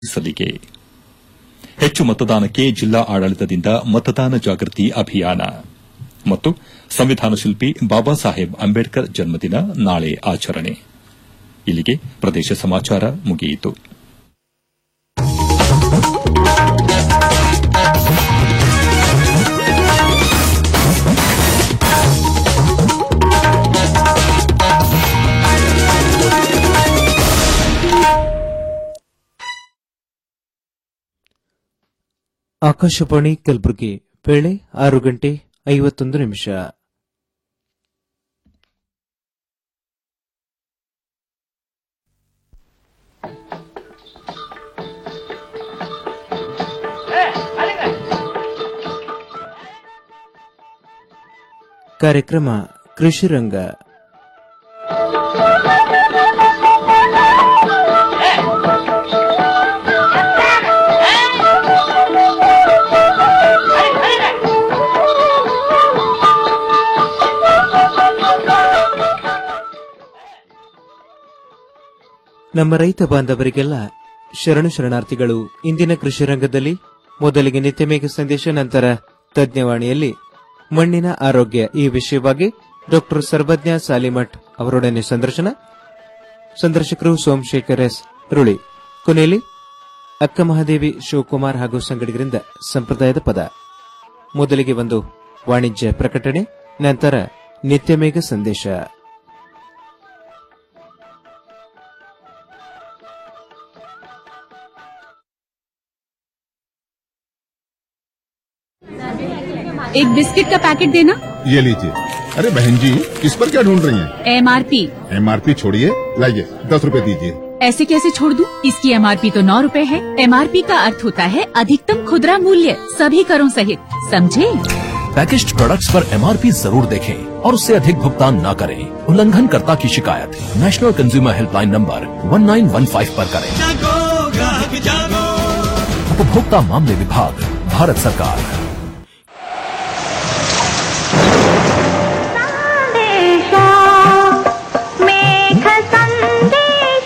ಸಲ್ಲಿಕೆ ಹೆಚ್ಚು ಮತದಾನಕ್ಕೆ ಜಿಲ್ಲಾ ಆಡಳಿತದಿಂದ ಮತದಾನ ಜಾಗೃತಿ ಅಭಿಯಾನ ಮತ್ತು ಸಂವಿಧಾನ ಶಿಲ್ಪಿ ಬಾಬಾ ಸಾಹೇಬ್ ಅಂಬೇಡ್ಕರ್ ಜನ್ಮದಿನ ನಾಳೆ ಆಚರಣೆ ಇಲ್ಲಿಗೆ ಪ್ರದೇಶ ಸಮಾಚಾರ ಮುಗಿಯಿತು ಆಕಾಶವಾಣಿ ಕಲಬುರಗಿ ವೇಳೆ ಆರು ಗಂಟೆ ಐವತ್ತೊಂದು ನಿಮಿಷ ಕಾರ್ಯಕ್ರಮ ಕೃಷಿ ರಂಗ ನಮ್ಮ ರೈತ ಬಾಂಧವರಿಗೆಲ್ಲ ಶರಣು ಶರಣಾರ್ಥಿಗಳು ಇಂದಿನ ಕೃಷಿ ರಂಗದಲ್ಲಿ ಮೊದಲಿಗೆ ನಿತ್ಯಮೇಘ ಸಂದೇಶ ನಂತರ ತಜ್ಞವಾಣಿಯಲ್ಲಿ ಮಣ್ಣಿನ ಆರೋಗ್ಯ ಈ ವಿಷಯವಾಗಿ ಡಾಕ್ಟರ್ ಸರ್ವಜ್ಞ ಸಾಲಿಮಠ್ ಅವರೊಡನೆ ಸಂದರ್ಶನ ಸಂದರ್ಶಕರು ಸೋಮಶೇಖರ್ ಎಸ್ ರುಳಿ ಕೊನೆಯಲ್ಲಿ ಅಕ್ಕ ಮಹಾದೇವಿ ಶಿವಕುಮಾರ್ ಹಾಗೂ ಸಂಗಡಿಗರಿಂದ ಸಂಪ್ರದಾಯದ ಪದ ಮೊದಲಿಗೆ ಒಂದು ವಾಣಿಜ್ಯ ಪ್ರಕಟಣೆ ನಂತರ ನಿತ್ಯಮೇಘ ಸಂದೇಶ एक बिस्किट का पैकेट देना ये लीजिए अरे बहन जी किस पर क्या ढूंढ रही हैं? एमआरपी एमआरपी छोड़िए लाइए दस रुपए दीजिए ऐसे कैसे छोड़ दूं? इसकी एमआरपी तो नौ रूपए है एमआरपी का अर्थ होता है अधिकतम खुदरा मूल्य सभी करों सहित समझे पैकेज्ड प्रोडक्ट्स पर एमआरपी जरूर देखें और उससे अधिक भुगतान न करें उल्लंघनकर्ता की शिकायत नेशनल कंज्यूमर हेल्पलाइन नंबर 1915 पर करें उपभोक्ता मामले विभाग भारत सरकार ಸಂದೇಶ ಮೇಘ ಸಂದೇಶ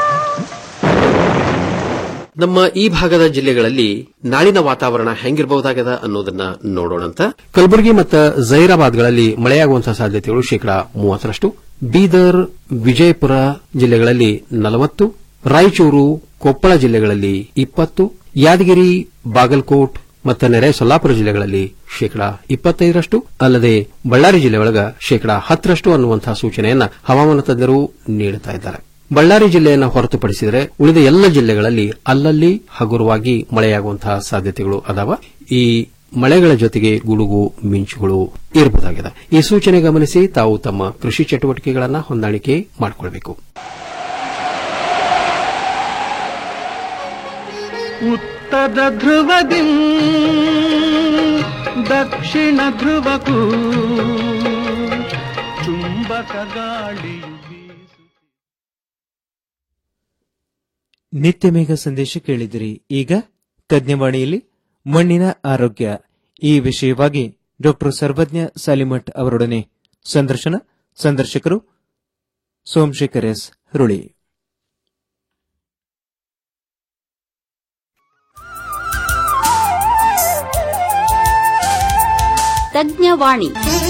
ನಮ್ಮ ಈ ಭಾಗದ ಜಿಲ್ಲೆಗಳಲ್ಲಿ ನಾಳಿನ ವಾತಾವರಣ ಹೆಂಗಿರಬಹುದಾಗದ ಅನ್ನೋದನ್ನ ನೋಡೋಣಂತ ಕಲಬುರಗಿ ಮತ್ತು ಜೈರಾಬಾದ್ಗಳಲ್ಲಿ ಮಳೆಯಾಗುವಂತಹ ಸಾಧ್ಯತೆಗಳು ಶೇಕಡಾ ಮೂವತ್ತರಷ್ಟು ಬೀದರ್ ವಿಜಯಪುರ ಜಿಲ್ಲೆಗಳಲ್ಲಿ ನಲವತ್ತು ರಾಯಚೂರು ಕೊಪ್ಪಳ ಜಿಲ್ಲೆಗಳಲ್ಲಿ ಇಪ್ಪತ್ತು ಯಾದಗಿರಿ ಬಾಗಲಕೋಟ್ ಮತ್ತು ನೆರೆ ಸೊಲ್ಲಾಪುರ ಜಿಲ್ಲೆಗಳಲ್ಲಿ ಶೇಕಡಾ ಇಪ್ಪತ್ತೈದರಷ್ಟು ಅಲ್ಲದೆ ಬಳ್ಳಾರಿ ಜಿಲ್ಲೆ ಒಳಗ ಶೇಕಡಾ ಹತ್ತರಷ್ಟು ಅನ್ನುವಂತಹ ಸೂಚನೆಯನ್ನ ಹವಾಮಾನ ತಜ್ಞರು ನೀಡುತ್ತಾ ಇದ್ದಾರೆ ಬಳ್ಳಾರಿ ಜಿಲ್ಲೆಯನ್ನು ಹೊರತುಪಡಿಸಿದರೆ ಉಳಿದ ಎಲ್ಲ ಜಿಲ್ಲೆಗಳಲ್ಲಿ ಅಲ್ಲಲ್ಲಿ ಹಗುರವಾಗಿ ಮಳೆಯಾಗುವಂತಹ ಸಾಧ್ಯತೆಗಳು ಅದಾವ ಈ ಮಳೆಗಳ ಜೊತೆಗೆ ಗುಡುಗು ಮಿಂಚುಗಳು ಇರಬಹುದಾಗಿದೆ ಈ ಸೂಚನೆ ಗಮನಿಸಿ ತಾವು ತಮ್ಮ ಕೃಷಿ ಚಟುವಟಿಕೆಗಳನ್ನು ಹೊಂದಾಣಿಕೆ ಮಾಡಿಕೊಳ್ಳಬೇಕು ಉತ್ತರ ಧ್ರುವದಿ ದಕ್ಷಿಣ ಧ್ರುವಕ್ಕೂ ಚುಂಬಕ ಗಾಳಿಯು ಬೀಸು ನಿತ್ಯಮೇಘ ಸಂದೇಶ ಕೇಳಿದಿರಿ ಈಗ ತಜ್ಞವಾಣಿಯಲ್ಲಿ ಮಣ್ಣಿನ ಆರೋಗ್ಯ ಈ ವಿಷಯವಾಗಿ ಡಾಕ್ಟರ್ ಸರ್ವಜ್ಞ ಸಾಲಿಮಠ್ ಅವರೊಡನೆ ಸಂದರ್ಶನ ಸಂದರ್ಶಕರು ಸೋಮಶೇಖರ್ ಎಸ್ ಹುರುಳಿ ತಜ್ಞವಾಣಿ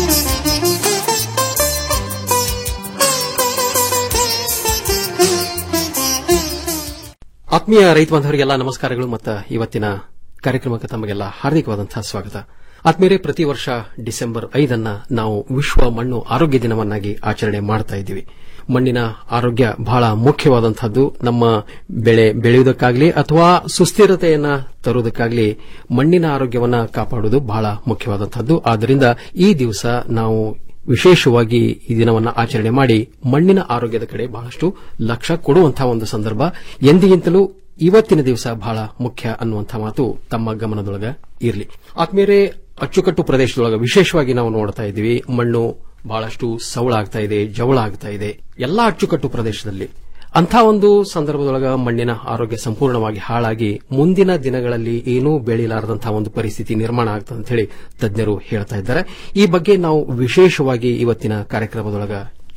ಆತ್ಮೀಯ ರೈತ ಬಾಂಧವರಿಗೆಲ್ಲ ನಮಸ್ಕಾರಗಳು ಮತ್ತು ಇವತ್ತಿನ ಕಾರ್ಯಕ್ರಮಕ್ಕೆ ತಮಗೆಲ್ಲ ಹಾರ್ದಿಕವಾದಂತಹ ಸ್ವಾಗತ ಆತ್ಮೀಯರೇ ಪ್ರತಿ ವರ್ಷ ಡಿಸೆಂಬರ್ ಐದನ್ನ ನಾವು ವಿಶ್ವ ಮಣ್ಣು ಆರೋಗ್ಯ ದಿನವನ್ನಾಗಿ ಆಚರಣೆ ಮಾಡ್ತಾ ಇದ್ದೀವಿ ಮಣ್ಣಿನ ಆರೋಗ್ಯ ಬಹಳ ಮುಖ್ಯವಾದಂತಹದ್ದು ನಮ್ಮ ಬೆಳೆ ಬೆಳೆಯುವುದಕ್ಕಾಗಲಿ ಅಥವಾ ಸುಸ್ಥಿರತೆಯನ್ನ ತರುವುದಕ್ಕಾಗಲಿ ಮಣ್ಣಿನ ಆರೋಗ್ಯವನ್ನ ಕಾಪಾಡುವುದು ಬಹಳ ಮುಖ್ಯವಾದಂತಹದ್ದು ಆದ್ದರಿಂದ ಈ ದಿವಸ ನಾವು ವಿಶೇಷವಾಗಿ ಈ ದಿನವನ್ನ ಆಚರಣೆ ಮಾಡಿ ಮಣ್ಣಿನ ಆರೋಗ್ಯದ ಕಡೆ ಬಹಳಷ್ಟು ಲಕ್ಷ್ಯ ಕೊಡುವಂತಹ ಒಂದು ಸಂದರ್ಭ ಎಂದಿಗಿಂತಲೂ ಇವತ್ತಿನ ದಿವಸ ಬಹಳ ಮುಖ್ಯ ಅನ್ನುವಂಥ ಮಾತು ತಮ್ಮ ಗಮನದೊಳಗ ಇರಲಿ ಆತ್ಮೀಯರೇ ಅಚ್ಚುಕಟ್ಟು ಪ್ರದೇಶದೊಳಗ ವಿಶೇಷವಾಗಿ ನಾವು ನೋಡ್ತಾ ಇದ್ದೀವಿ ಮಣ್ಣು ಬಹಳಷ್ಟು ಸವಳ ಆಗ್ತಾ ಇದೆ ಜವಳ ಆಗ್ತಾ ಇದೆ ಎಲ್ಲಾ ಅಚ್ಚುಕಟ್ಟು ಪ್ರದೇಶದಲ್ಲಿ ಅಂಥ ಒಂದು ಸಂದರ್ಭದೊಳಗ ಮಣ್ಣಿನ ಆರೋಗ್ಯ ಸಂಪೂರ್ಣವಾಗಿ ಹಾಳಾಗಿ ಮುಂದಿನ ದಿನಗಳಲ್ಲಿ ಏನೂ ಬೆಳೆಯಲಾರದಂತಹ ಒಂದು ಪರಿಸ್ಥಿತಿ ನಿರ್ಮಾಣ ಆಗ್ತದೆ ಅಂತ ಹೇಳಿ ತಜ್ಞರು ಹೇಳ್ತಾ ಇದ್ದಾರೆ ಈ ಬಗ್ಗೆ ನಾವು ವಿಶೇಷವಾಗಿ ಇವತ್ತಿನ ಕಾರ್ಯಕ್ರಮದೊಳಗ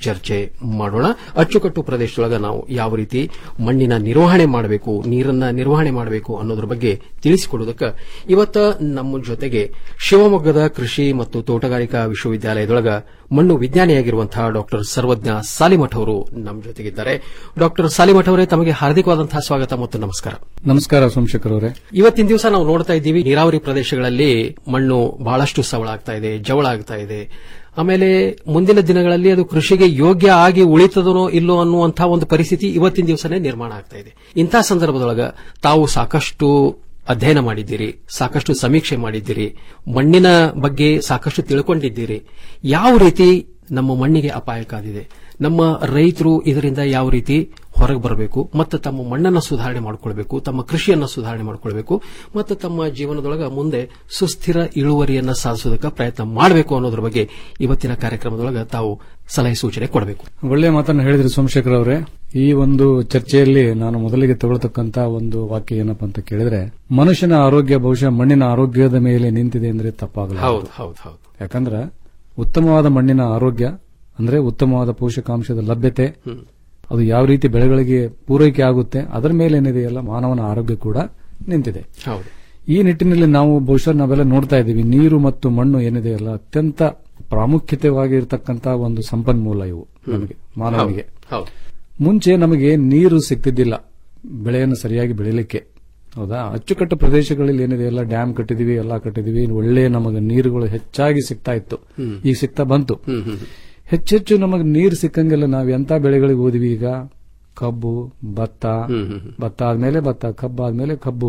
ಚರ್ಚೆ ಮಾಡೋಣ ಅಚ್ಚುಕಟ್ಟು ಪ್ರದೇಶದೊಳಗ ನಾವು ಯಾವ ರೀತಿ ಮಣ್ಣಿನ ನಿರ್ವಹಣೆ ಮಾಡಬೇಕು ನೀರನ್ನ ನಿರ್ವಹಣೆ ಮಾಡಬೇಕು ಅನ್ನೋದ್ರ ಬಗ್ಗೆ ತಿಳಿಸಿಕೊಡುವುದಕ್ಕೆ ಇವತ್ತ ನಮ್ಮ ಜೊತೆಗೆ ಶಿವಮೊಗ್ಗದ ಕೃಷಿ ಮತ್ತು ತೋಟಗಾರಿಕಾ ವಿಶ್ವವಿದ್ಯಾಲಯದೊಳಗ ಮಣ್ಣು ವಿಜ್ಞಾನಿಯಾಗಿರುವಂತಹ ಡಾಕ್ಟರ್ ಸರ್ವಜ್ಞ ಸಾಲಿಮಠ್ ಅವರು ನಮ್ಮ ಜೊತೆಗಿದ್ದಾರೆ ಡಾಕ್ಟರ್ ಸಾಲಿಮಠ್ ಅವರೇ ತಮಗೆ ಹಾರ್ದಿಕವಾದಂತಹ ಸ್ವಾಗತ ಮತ್ತು ನಮಸ್ಕಾರ ನಮಸ್ಕಾರ ಸೋಮಶೇಖರ್ ಅವರೇ ಇವತ್ತಿನ ದಿವಸ ನಾವು ನೋಡ್ತಾ ಇದ್ದೀವಿ ನೀರಾವರಿ ಪ್ರದೇಶಗಳಲ್ಲಿ ಮಣ್ಣು ಬಹಳಷ್ಟು ಸವಳ ಆಗ್ತಾ ಇದೆ ಜವಳ ಆಗ್ತಾ ಇದೆ ಆಮೇಲೆ ಮುಂದಿನ ದಿನಗಳಲ್ಲಿ ಅದು ಕೃಷಿಗೆ ಯೋಗ್ಯ ಆಗಿ ಉಳಿತದನೋ ಇಲ್ಲೋ ಅನ್ನುವಂತಹ ಒಂದು ಪರಿಸ್ಥಿತಿ ಇವತ್ತಿನ ದಿವಸನೇ ನಿರ್ಮಾಣ ಆಗ್ತಾ ಇದೆ ಇಂತಹ ಸಂದರ್ಭದೊಳಗ ತಾವು ಸಾಕಷ್ಟು ಅಧ್ಯಯನ ಮಾಡಿದ್ದೀರಿ ಸಾಕಷ್ಟು ಸಮೀಕ್ಷೆ ಮಾಡಿದ್ದೀರಿ ಮಣ್ಣಿನ ಬಗ್ಗೆ ಸಾಕಷ್ಟು ತಿಳ್ಕೊಂಡಿದ್ದೀರಿ ಯಾವ ರೀತಿ ನಮ್ಮ ಮಣ್ಣಿಗೆ ಅಪಾಯಕ್ಕಾದಿದೆ ನಮ್ಮ ರೈತರು ಇದರಿಂದ ಯಾವ ರೀತಿ ಹೊರಗೆ ಬರಬೇಕು ಮತ್ತು ತಮ್ಮ ಮಣ್ಣನ್ನು ಸುಧಾರಣೆ ಮಾಡಿಕೊಳ್ಬೇಕು ತಮ್ಮ ಕೃಷಿಯನ್ನು ಸುಧಾರಣೆ ಮಾಡಿಕೊಳ್ಬೇಕು ಮತ್ತು ತಮ್ಮ ಜೀವನದೊಳಗ ಮುಂದೆ ಸುಸ್ಥಿರ ಇಳುವರಿಯನ್ನ ಸಾಧಿಸೋದಕ್ಕೆ ಪ್ರಯತ್ನ ಮಾಡಬೇಕು ಅನ್ನೋದ್ರ ಬಗ್ಗೆ ಇವತ್ತಿನ ಕಾರ್ಯಕ್ರಮದೊಳಗ ತಾವು ಸಲಹೆ ಸೂಚನೆ ಕೊಡಬೇಕು ಒಳ್ಳೆ ಮಾತನ್ನು ಹೇಳಿದ್ರಿ ಸೋಮಶೇಖರ್ ಅವರೇ ಈ ಒಂದು ಚರ್ಚೆಯಲ್ಲಿ ನಾನು ಮೊದಲಿಗೆ ತಗೊಳ್ತಕ್ಕಂತ ಒಂದು ವಾಕ್ಯ ಏನಪ್ಪಾ ಅಂತ ಕೇಳಿದ್ರೆ ಮನುಷ್ಯನ ಆರೋಗ್ಯ ಬಹುಶಃ ಮಣ್ಣಿನ ಆರೋಗ್ಯದ ಮೇಲೆ ನಿಂತಿದೆ ಅಂದ್ರೆ ತಪ್ಪಾಗಲ್ಲ ಹೌದು ಹೌದು ಹೌದು ಯಾಕಂದ್ರೆ ಉತ್ತಮವಾದ ಮಣ್ಣಿನ ಆರೋಗ್ಯ ಅಂದ್ರೆ ಉತ್ತಮವಾದ ಪೋಷಕಾಂಶದ ಲಭ್ಯತೆ ಅದು ಯಾವ ರೀತಿ ಬೆಳೆಗಳಿಗೆ ಪೂರೈಕೆ ಆಗುತ್ತೆ ಅದರ ಮೇಲೆ ಏನಿದೆಯಲ್ಲ ಮಾನವನ ಆರೋಗ್ಯ ಕೂಡ ನಿಂತಿದೆ ಹೌದು ಈ ನಿಟ್ಟಿನಲ್ಲಿ ನಾವು ಬಹುಶಃ ನಾವೆಲ್ಲ ನೋಡ್ತಾ ಇದ್ದೀವಿ ನೀರು ಮತ್ತು ಮಣ್ಣು ಏನಿದೆಯಲ್ಲ ಅತ್ಯಂತ ಪ್ರಾಮುಖ್ಯತೆವಾಗಿರ್ತಕ್ಕಂತ ಒಂದು ಸಂಪನ್ಮೂಲ ಇವು ನಮಗೆ ಮಾನವನಿಗೆ ಹೌದು ಮುಂಚೆ ನಮಗೆ ನೀರು ಸಿಗ್ತಿದ್ದಿಲ್ಲ ಬೆಳೆಯನ್ನು ಸರಿಯಾಗಿ ಬೆಳಿಲಿಕ್ಕೆ ಹೌದಾ ಅಚ್ಚುಕಟ್ಟು ಪ್ರದೇಶಗಳಲ್ಲಿ ಏನಿದೆ ಎಲ್ಲ ಡ್ಯಾಮ್ ಕಟ್ಟಿದೀವಿ ಎಲ್ಲ ಕಟ್ಟಿದೀವಿ ಒಳ್ಳೆ ನಮಗೆ ನೀರುಗಳು ಹೆಚ್ಚಾಗಿ ಸಿಗ್ತಾ ಇತ್ತು ಈಗ ಸಿಗ್ತಾ ಬಂತು ಹೆಚ್ಚೆಚ್ಚು ನಮಗೆ ನೀರು ಸಿಕ್ಕಂಗೆಲ್ಲ ನಾವು ಎಂತ ಬೆಳೆಗಳಿಗೆ ಹೋದ್ವಿ ಈಗ ಕಬ್ಬು ಭತ್ತ ಭತ್ತ ಆದ್ಮೇಲೆ ಭತ್ತ ಕಬ್ಬು ಆದ್ಮೇಲೆ ಕಬ್ಬು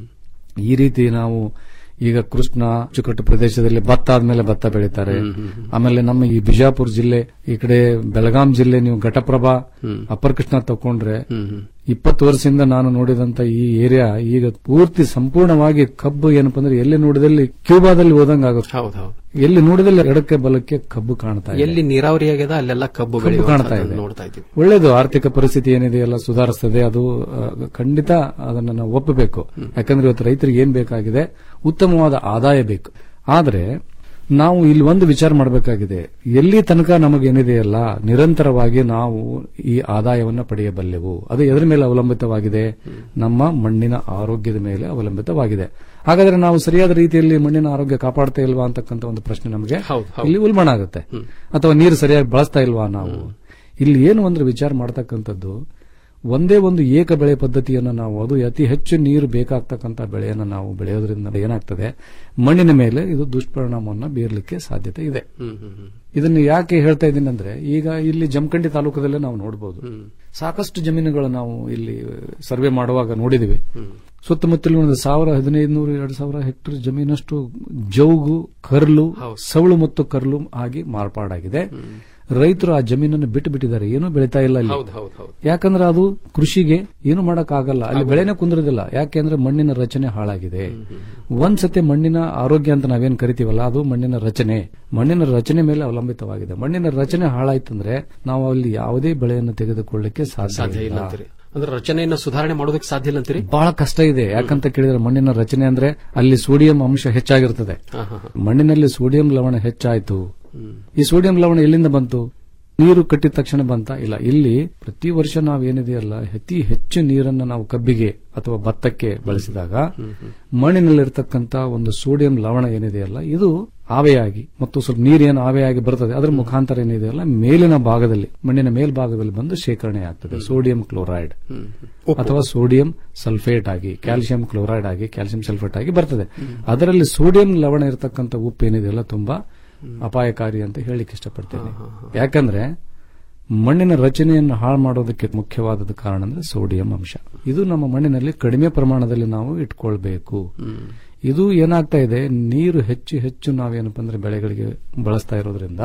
ಈ ರೀತಿ ನಾವು ಈಗ ಕೃಷ್ಣ ಅಚ್ಚುಕಟ್ಟು ಪ್ರದೇಶದಲ್ಲಿ ಭತ್ತ ಆದ್ಮೇಲೆ ಭತ್ತ ಬೆಳೀತಾರೆ ಆಮೇಲೆ ನಮ್ಮ ಈ ಬಿಜಾಪುರ ಜಿಲ್ಲೆ ಈ ಕಡೆ ಬೆಳಗಾಂ ಜಿಲ್ಲೆ ನೀವು ಘಟಪ್ರಭಾ ಅಪ್ಪರ್ ಕೃಷ್ಣ ತಕೊಂಡ್ರೆ ಇಪ್ಪತ್ತು ವರ್ಷದಿಂದ ನಾನು ನೋಡಿದಂತ ಈ ಏರಿಯಾ ಈಗ ಪೂರ್ತಿ ಸಂಪೂರ್ಣವಾಗಿ ಕಬ್ಬು ಏನಪ್ಪಾ ಅಂದ್ರೆ ಎಲ್ಲಿ ನೋಡಿದಲ್ಲಿ ಕ್ಯೂಬಾದಲ್ಲಿ ಹೋದಂಗ ಆಗುತ್ತೆ ಹೌದು ಹೌದು ಎಲ್ಲಿ ನೋಡಿದಲ್ಲಿ ಎಡಕ್ಕೆ ಬಲಕ್ಕೆ ಕಬ್ಬು ಕಾಣ್ತಾ ಇದೆ ಎಲ್ಲಿ ನೀರಾವರಿ ಆಗ್ಯದ ಅಲ್ಲೆಲ್ಲ ಕಬ್ಬು ಕಬ್ಬು ಕಾಣ್ತಾ ಬೆಳೆಯುವಂಥದ್ದನ್ನ ಇದೆ ನೋಡ್ತಾ ಇದ್ದೀವಿ ಒಳ್ಳೇದು ಆರ್ಥಿಕ ಪರಿಸ್ಥಿತಿ ಏನಿದೆ ಎಲ್ಲ ಸುಧಾರಿಸ್ತದೆ ಅದು ಆ, ಖಂಡಿತ ಅದನ್ನ ನಾವು ಒಪ್ಪಬೇಕು ಯಾಕಂದ್ರೆ ಇವತ್ತು ರೈತರಿಗೆ ಏನ್ ಬೇಕಾಗಿದೆ ಉತ್ತಮವಾದ ಆದಾಯ ಬೇಕು ಆದ್ರೆ ನಾವು ಇಲ್ಲಿ ಒಂದು ವಿಚಾರ ಮಾಡಬೇಕಾಗಿದೆ ಎಲ್ಲಿ ತನಕ ನಮಗೇನಿದೆಯಲ್ಲ ನಿರಂತರವಾಗಿ ನಾವು ಈ ಆದಾಯವನ್ನ ಪಡೆಯಬಲ್ಲೆವು ಅದು ಎದರ ಮೇಲೆ ಅವಲಂಬಿತವಾಗಿದೆ ನಮ್ಮ ಮಣ್ಣಿನ ಆರೋಗ್ಯದ ಮೇಲೆ ಅವಲಂಬಿತವಾಗಿದೆ ಹಾಗಾದ್ರೆ ನಾವು ಸರಿಯಾದ ರೀತಿಯಲ್ಲಿ ಮಣ್ಣಿನ ಆರೋಗ್ಯ ಕಾಪಾಡ್ತಾ ಇಲ್ವಾ ಅಂತಕ್ಕಂಥ ಒಂದು ಪ್ರಶ್ನೆ ನಮಗೆ ಹೌದು, ಹೌದು. ಇಲ್ಲಿ ಉಲ್ಬಣ ಆಗುತ್ತೆ ಅಥವಾ ನೀರು ಸರಿಯಾಗಿ ಬಳಸ್ತಾ ಇಲ್ವಾ ನಾವು ಇಲ್ಲಿ ಏನು ಅಂದ್ರೆ ವಿಚಾರ ಮಾಡತಕ್ಕಂಥದ್ದು ಒಂದೇ ಒಂದು ಏಕ ಬೆಳೆ ಪದ್ಧತಿಯನ್ನು ನಾವು ಅದು ಅತಿ ಹೆಚ್ಚು ನೀರು ಬೇಕಾಗ್ತಕ್ಕಂಥ ಬೆಳೆಯನ್ನು ನಾವು ಬೆಳೆಯೋದ್ರಿಂದ ಏನಾಗ್ತದೆ ಮಣ್ಣಿನ ಮೇಲೆ ಇದು ದುಷ್ಪರಿಣಾಮವನ್ನು ಬೀರಲಿಕ್ಕೆ ಸಾಧ್ಯತೆ ಇದೆ ಇದನ್ನು ಯಾಕೆ ಹೇಳ್ತಾ ಇದ್ದೀನಿ ಅಂದ್ರೆ ಈಗ ಇಲ್ಲಿ ಜಮಖಂಡಿ ತಾಲೂಕದಲ್ಲೇ ನಾವು ನೋಡಬಹುದು ಸಾಕಷ್ಟು ಜಮೀನುಗಳು ನಾವು ಇಲ್ಲಿ ಸರ್ವೆ ಮಾಡುವಾಗ ನೋಡಿದಿವಿ ಸುತ್ತಮುತ್ತಲಿನ ಒಂದು ಸಾವಿರ ಹದಿನೈದು ನೂರು ಎರಡು ಸಾವಿರ ಹೆಕ್ಟೇರ್ ಜಮೀನಷ್ಟು ಜೌಗು ಕರ್ಲು ಸವಳು ಮತ್ತು ಕರ್ಲು ಆಗಿ ಮಾರ್ಪಾಡಾಗಿದೆ ರೈತರು ಆ ಜಮೀನನ್ನು ಬಿಟ್ಟು ಬಿಟ್ಟಿದ್ದಾರೆ ಏನೂ ಬೆಳೀತಾ ಇಲ್ಲ ಅಲ್ಲಿ ಹೌದು ಹೌದು ಹೌದು ಯಾಕಂದ್ರೆ ಅದು ಕೃಷಿಗೆ ಏನು ಮಾಡಕ್ ಆಗಲ್ಲ ಅಲ್ಲಿ ಬೆಳೆನೇ ಕುಂದಿರೋದಿಲ್ಲ ಯಾಕೆಂದ್ರೆ ಮಣ್ಣಿನ ರಚನೆ ಹಾಳಾಗಿದೆ ಒಂದ್ಸತಿ ಮಣ್ಣಿನ ಆರೋಗ್ಯ ಅಂತ ನಾವೇನ್ ಕರಿತೀವಲ್ಲ ಅದು ಮಣ್ಣಿನ ರಚನೆ ಮಣ್ಣಿನ ರಚನೆ ಮೇಲೆ ಅವಲಂಬಿತವಾಗಿದೆ ಮಣ್ಣಿನ ರಚನೆ ಹಾಳಾಯ್ತಂದ್ರೆ ನಾವು ಅಲ್ಲಿ ಯಾವುದೇ ಬೆಳೆಯನ್ನು ತೆಗೆದುಕೊಳ್ಳಿಕ್ಕೆ ಸಾಧ್ಯ ಸಾಧ್ಯ ಇಲ್ಲ ಇಲ್ಲ ಅಂತೀರಿ ಅಂದ್ರೆ ರಚನೆಯನ್ನ ಸುಧಾರಣೆ ಮಾಡೋದಕ್ಕೆ ಸಾಧ್ಯ ಇಲ್ಲ ಅಂತೀರಿ ಬಹಳ ಕಷ್ಟ ಇದೆ ಯಾಕಂತ ಕೇಳಿದ್ರೆ ಮಣ್ಣಿನ ರಚನೆ ಅಂದ್ರೆ ಅಲ್ಲಿ ಸೋಡಿಯಂ ಅಂಶ ಹೆಚ್ಚಾಗಿರ್ತದೆ ಹಾ, ಹಾ, ಹಾ. ಮಣ್ಣಿನಲ್ಲಿ ಸೋಡಿಯಂ ಲವಣ ಹೆಚ್ಚಾಯ್ತು ಈ ಸೋಡಿಯಂ ಲವಣ ಎಲ್ಲಿಂದ ಬಂತು ನೀರು ಕಟ್ಟಿದ ತಕ್ಷಣ ಬಂತ ಇಲ್ಲ ಇಲ್ಲಿ ಪ್ರತಿ ವರ್ಷ ನಾವು ಏನಿದೆಯಲ್ಲ ಅತಿ ಹೆಚ್ಚು ನೀರನ್ನು ನಾವು ಕಬ್ಬಿಗೆ ಅಥವಾ ಭತ್ತಕ್ಕೆ ಬಳಸಿದಾಗ ಮಣ್ಣಿನಲ್ಲಿರ್ತಕ್ಕಂಥ ಒಂದು ಸೋಡಿಯಂ ಲವಣ ಏನಿದೆಯಲ್ಲ ಇದು ಆವೆಯಾಗಿ ಮತ್ತು ಸ್ವಲ್ಪ ನೀರೇನು ಆವೆಯಾಗಿ ಬರ್ತದೆ ಅದರ ಮುಖಾಂತರ ಏನಿದೆಯಲ್ಲ ಮೇಲಿನ ಭಾಗದಲ್ಲಿ ಮಣ್ಣಿನ ಮೇಲ್ಭಾಗದಲ್ಲಿ ಬಂದು ಶೇಖರಣೆ ಆಗ್ತದೆ ಸೋಡಿಯಂ ಕ್ಲೋರೈಡ್ ಅಥವಾ ಸೋಡಿಯಂ ಸಲ್ಫೇಟ್ ಆಗಿ ಕ್ಯಾಲ್ಸಿಯಂ ಕ್ಲೋರೈಡ್ ಆಗಿ ಕ್ಯಾಲ್ಸಿಯಂ ಸಲ್ಫೇಟ್ ಆಗಿ ಬರ್ತದೆ ಅದರಲ್ಲಿ ಸೋಡಿಯಂ ಲವಣ ಇರತಕ್ಕಂಥ ಉಪ್ಪು ಏನಿದೆಯಲ್ಲ ತುಂಬಾ ಅಪಾಯಕಾರಿ ಅಂತ ಹೇಳಲಿಕ್ಕೆ ಇಷ್ಟಪಡ್ತೇನೆ ಯಾಕಂದ್ರೆ ಮಣ್ಣಿನ ರಚನೆಯನ್ನು ಹಾಳು ಮಾಡೋದಕ್ಕೆ ಮುಖ್ಯವಾದದ ಕಾರಣ ಅಂದ್ರೆ ಸೋಡಿಯಂ ಅಂಶ ಇದು ನಮ್ಮ ಮಣ್ಣಿನಲ್ಲಿ ಕಡಿಮೆ ಪ್ರಮಾಣದಲ್ಲಿ ನಾವು ಇಟ್ಕೊಳ್ಬೇಕು ಇದು ಏನಾಗ್ತಾ ಇದೆ ನೀರು ಹೆಚ್ಚು ಹೆಚ್ಚು ನಾವೇನಪ್ಪ ಅಂದ್ರೆ ಬೆಳೆಗಳಿಗೆ ಬಳಸ್ತಾ ಇರೋದ್ರಿಂದ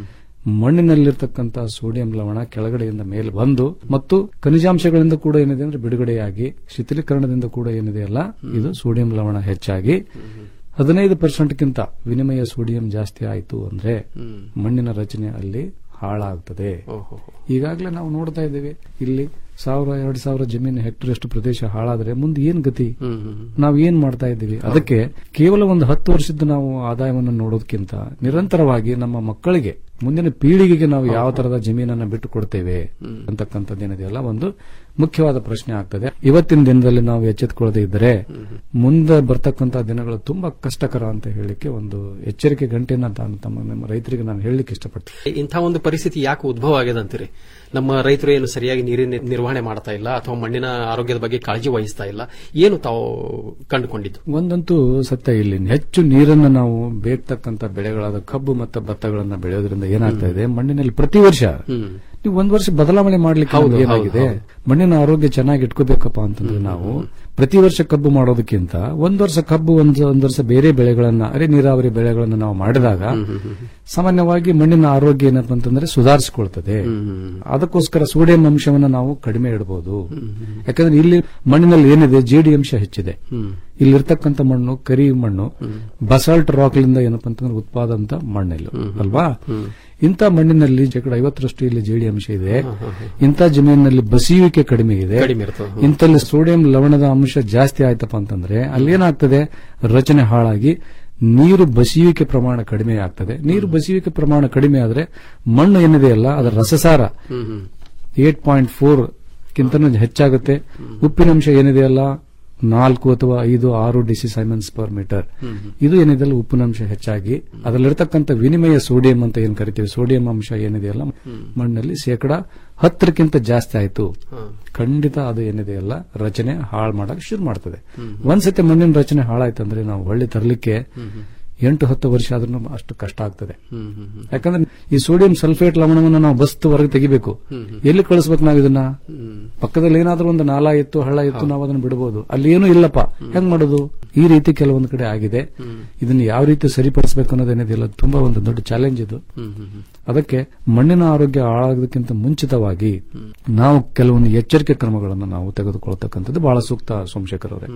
ಮಣ್ಣಿನಲ್ಲಿರ್ತಕ್ಕಂಥ ಸೋಡಿಯಂ ಲವಣ ಕೆಳಗಡೆಯಿಂದ ಮೇಲೆ ಬಂದು ಮತ್ತು ಖನಿಜಾಂಶಗಳಿಂದ ಕೂಡ ಏನಿದೆ ಅಂದ್ರೆ ಬಿಡುಗಡೆಯಾಗಿ ಶಿಥಿಲೀಕರಣದಿಂದ ಕೂಡ ಏನಿದೆಯಲ್ಲ ಇದು ಸೋಡಿಯಂ ಲವಣ ಹೆಚ್ಚಾಗಿ ಹದಿನೈದು ಪರ್ಸೆಂಟ್ಗಿಂತ ವಿನಿಮಯ ಸೋಡಿಯಂ ಜಾಸ್ತಿ ಆಯಿತು ಅಂದ್ರೆ ಮಣ್ಣಿನ ರಚನೆ ಅಲ್ಲಿ ಹಾಳಾಗ್ತದೆ ಈಗಾಗಲೇ ನಾವು ನೋಡ್ತಾ ಇದ್ದೇವೆ ಇಲ್ಲಿ ಸಾವಿರ ಎರಡು ಸಾವಿರ ಜಮೀನು ಹೆಕ್ಟರ್ ಅಷ್ಟು ಪ್ರದೇಶ ಹಾಳಾದ್ರೆ ಮುಂದೆ ಏನ್ ಗತಿ ನಾವು ಏನ್ ಮಾಡ್ತಾ ಇದ್ದೀವಿ ಅದಕ್ಕೆ ಕೇವಲ ಒಂದು ಹತ್ತು ವರ್ಷದ ನಾವು ಆದಾಯವನ್ನು ನೋಡೋದಕ್ಕಿಂತ ನಿರಂತರವಾಗಿ ನಮ್ಮ ಮಕ್ಕಳಿಗೆ ಮುಂದಿನ ಪೀಳಿಗೆಗೆ ನಾವು ಯಾವ ತರದ ಜಮೀನನ್ನ ಬಿಟ್ಟು ಕೊಡ್ತೇವೆ ಅಂತಕ್ಕಂಥದ್ದು ಏನಿದೆಯಲ್ಲ ಒಂದು ಮುಖ್ಯವಾದ ಪ್ರಶ್ನೆ ಆಗ್ತದೆ ಇವತ್ತಿನ ದಿನದಲ್ಲಿ ನಾವು ಎಚ್ಚೆತ್ತುಕೊಳ್ಳದೆ ಇದ್ದರೆ ಮುಂದೆ ಬರ್ತಕ್ಕಂಥ ದಿನಗಳು ತುಂಬಾ ಕಷ್ಟಕರ ಅಂತ ಹೇಳಲಿಕ್ಕೆ ಒಂದು ಎಚ್ಚರಿಕೆ ಗಂಟೆನ ತಾನು ತಮ್ಮ ನಮ್ಮ ರೈತರಿಗೆ ನಾನು ಹೇಳಲಿಕ್ಕೆ ಇಷ್ಟಪಡ್ತೀನಿ ಇಂಥ ಒಂದು ಪರಿಸ್ಥಿತಿ ಯಾಕೆ ಉದ್ಭವ ಆಗಿದೆ ಅಂತೀರಿ ನಮ್ಮ ರೈತರು ಏನು ಸರಿಯಾಗಿ ನೀರಿನ ನಿರ್ವಹಣೆ ಮಾಡ್ತಾ ಇಲ್ಲ ಅಥವಾ ಮಣ್ಣಿನ ಆರೋಗ್ಯದ ಬಗ್ಗೆ ಕಾಳಜಿ ವಹಿಸ್ತಾ ಇಲ್ಲ ಏನು ತಾವು ಕಂಡುಕೊಂಡಿದ್ದು ಒಂದಂತೂ ಸತ್ಯ ಇಲ್ಲಿ ಹೆಚ್ಚು ನೀರನ್ನು ನಾವು ಬೇಕ್ತಕ್ಕಂಥ ಬೆಳೆಗಳಾದ ಕಬ್ಬು ಮತ್ತು ಭತ್ತಗಳನ್ನ ಬೆಳೆಯೋದ್ರಿಂದ ಏನಾಗ್ತಾ ಇದೆ ಮಣ್ಣಿನಲ್ಲಿ ಪ್ರತಿ ವರ್ಷ ನೀವು ಒಂದ್ ವರ್ಷ ಬದಲಾವಣೆ ಮಾಡ್ಲಿಕ್ಕೆ ಹೌದು, ನಮ್ಗೆ ಹೌದು, ಏನಾಗಿದೆ ಮಣ್ಣಿನ ಆರೋಗ್ಯ ಚೆನ್ನಾಗಿ ಇಟ್ಕೋಬೇಕಪ್ಪ ಅಂತಂದ್ರೆ ನಾವು ಪ್ರತಿ ವರ್ಷ ಕಬ್ಬು ಮಾಡೋದಕ್ಕಿಂತ ಒಂದ್ ವರ್ಷ ಕಬ್ಬು ಒಂದ್ ಒಂದ್ ವರ್ಷ ಬೇರೆ ಬೆಳೆಗಳನ್ನ ಅರೆ ನೀರಾವರಿ ಬೆಳೆಗಳನ್ನ ನಾವು ಮಾಡಿದಾಗ ಸಾಮಾನ್ಯವಾಗಿ ಮಣ್ಣಿನ ಆರೋಗ್ಯ ಏನಪ್ಪ ಅಂತಂದ್ರೆ ಸುಧಾರಿಸಿಕೊಳ್ತದೆ ಅದಕ್ಕೋಸ್ಕರ ಸೋಡಿಯಂ ಅಂಶವನ್ನ ನಾವು ಕಡಿಮೆ ಇಡಬಹುದು ಯಾಕಂದ್ರೆ ಇಲ್ಲಿ ಮಣ್ಣಿನಲ್ಲಿ ಏನಿದೆ ಜೇಡಿ ಅಂಶ ಹೆಚ್ಚಿದೆ ಇಲ್ಲಿರ್ತಕ್ಕಂಥ ಮಣ್ಣು ಕರಿ ಮಣ್ಣು ಬಸಾಲ್ಟ್ ರಾಕ್ಲಿಂದ ಏನಪ್ಪ ಅಂತಂದ್ರೆ ಉತ್ಪಾದಂತ ಮಣ್ಣಿಲ್ಲ ಅಲ್ವಾ ಇಂಥ ಮಣ್ಣಿನಲ್ಲಿ ಶೇಕಡ ಐವತ್ತರಷ್ಟು ಇಲ್ಲಿ ಜೇಡಿ ಅಂಶ ಇದೆ ಇಂಥ ಜಮೀನಿನಲ್ಲಿ ಬಸಿಯುವಿಕೆ ಕಡಿಮೆ ಇದೆ ಕಡಿಮೆ ಇರ್ತದೆ. ಇಂಥಲ್ಲಿ ಸೋಡಿಯಂ ಲವಣದ ಅಂಶ ಜಾಸ್ತಿ ಆಯ್ತಪ್ಪ ಅಂತಂದ್ರೆ ಅಲ್ಲಿ ಏನಾಗ್ತದೆ ರಚನೆ ಹಾಳಾಗಿ ನೀರು ಬಸಿಯುವಿಕೆ ಪ್ರಮಾಣ ಕಡಿಮೆ ಆಗ್ತದೆ ನೀರು ಬಸಿಯುವಿಕೆ ಪ್ರಮಾಣ ಕಡಿಮೆ ಆದ್ರೆ ಮಣ್ಣು ಏನಿದೆಯಲ್ಲ ಅದರ ರಸಸಾರ ಏಟ್ ಪಾಯಿಂಟ್ ಫೋರ್ ಕಿಂತನೂ ಹೆಚ್ಚಾಗುತ್ತೆ ಉಪ್ಪಿನಂಶ ಏನಿದೆಯಲ್ಲ ನಾಲ್ಕು ಅಥವಾ ಐದು ಆರು ಡಿಸಿ ಸೈಮನ್ಸ್ ಪರ್ ಮೀಟರ್ ಇದು ಏನಿದೆಯಲ್ಲ ಉಪ್ಪಿನಂಶ ಹೆಚ್ಚಾಗಿ ಅದರಲ್ಲಿರ್ತಕ್ಕಂಥ ವಿನಿಮಯ ಸೋಡಿಯಂ ಅಂತ ಏನ್ ಕರಿತೀವಿ ಸೋಡಿಯಂ ಅಂಶ ಏನಿದೆಯಲ್ಲ ಮಣ್ಣಲ್ಲಿ ಶೇಕಡ ಹತ್ತರಕ್ಕಿಂತ ಜಾಸ್ತಿ ಆಯ್ತು ಖಂಡಿತ ಅದು ಏನಿದೆಯಲ್ಲ ರಚನೆ ಹಾಳು ಮಾಡಕ್ ಶುರು ಮಾಡ್ತದೆ ಒಂದ್ಸತಿ ಮಣ್ಣಿನ ರಚನೆ ಹಾಳಾಯ್ತಂದ್ರೆ ನಾವು ಹೊಳ್ಳಿ ತರಲಿಕ್ಕೆ ಎಂಟು ಹತ್ತು ವರ್ಷ ಆದ್ರೂ ಅಷ್ಟು ಕಷ್ಟ ಆಗ್ತದೆ ಯಾಕಂದ್ರೆ ಈ ಸೋಡಿಯಂ ಸಲ್ಫೇಟ್ ಲವಣವನ್ನು ನಾವು ಬಸ್ತು ಹೊರಗೆ ತೆಗಿಬೇಕು ಎಲ್ಲಿ ಕಳಿಸ್ಬೇಕು ನಾವು ಇದನ್ನ ಪಕ್ಕದಲ್ಲಿ ಏನಾದ್ರೂ ಒಂದು ನಾಲ ಇತ್ತು ಹಳ್ಳ ಇತ್ತು ನಾವು ಅದನ್ನ ಬಿಡಬಹುದು ಅಲ್ಲಿ ಏನೂ ಇಲ್ಲಪ್ಪ ಹೆಂಗ್ ಮಾಡೋದು ಈ ರೀತಿ ಕೆಲವೊಂದು ಕಡೆ ಆಗಿದೆ ಇದನ್ನ ಯಾವ ರೀತಿ ಸರಿಪಡಿಸಬೇಕು ಅನ್ನೋದೇನಿದೆಯಲ್ಲ ತುಂಬಾ ಒಂದು ದೊಡ್ಡ ಚಾಲೆಂಜ್ ಇದು ಅದಕ್ಕೆ ಮಣ್ಣಿನ ಆರೋಗ್ಯ ಹಾಳಾಗೋದಕ್ಕಿಂತ ಮುಂಚಿತವಾಗಿ ನಾವು ಕೆಲವೊಂದು ಎಚ್ಚರಿಕೆ ಕ್ರಮಗಳನ್ನು ನಾವು ತೆಗೆದುಕೊಳ್ತಕ್ಕಂಥದ್ದು ಬಹಳ ಸೂಕ್ತ ಸೋಮಶೇಖರ್ ಅವರೇ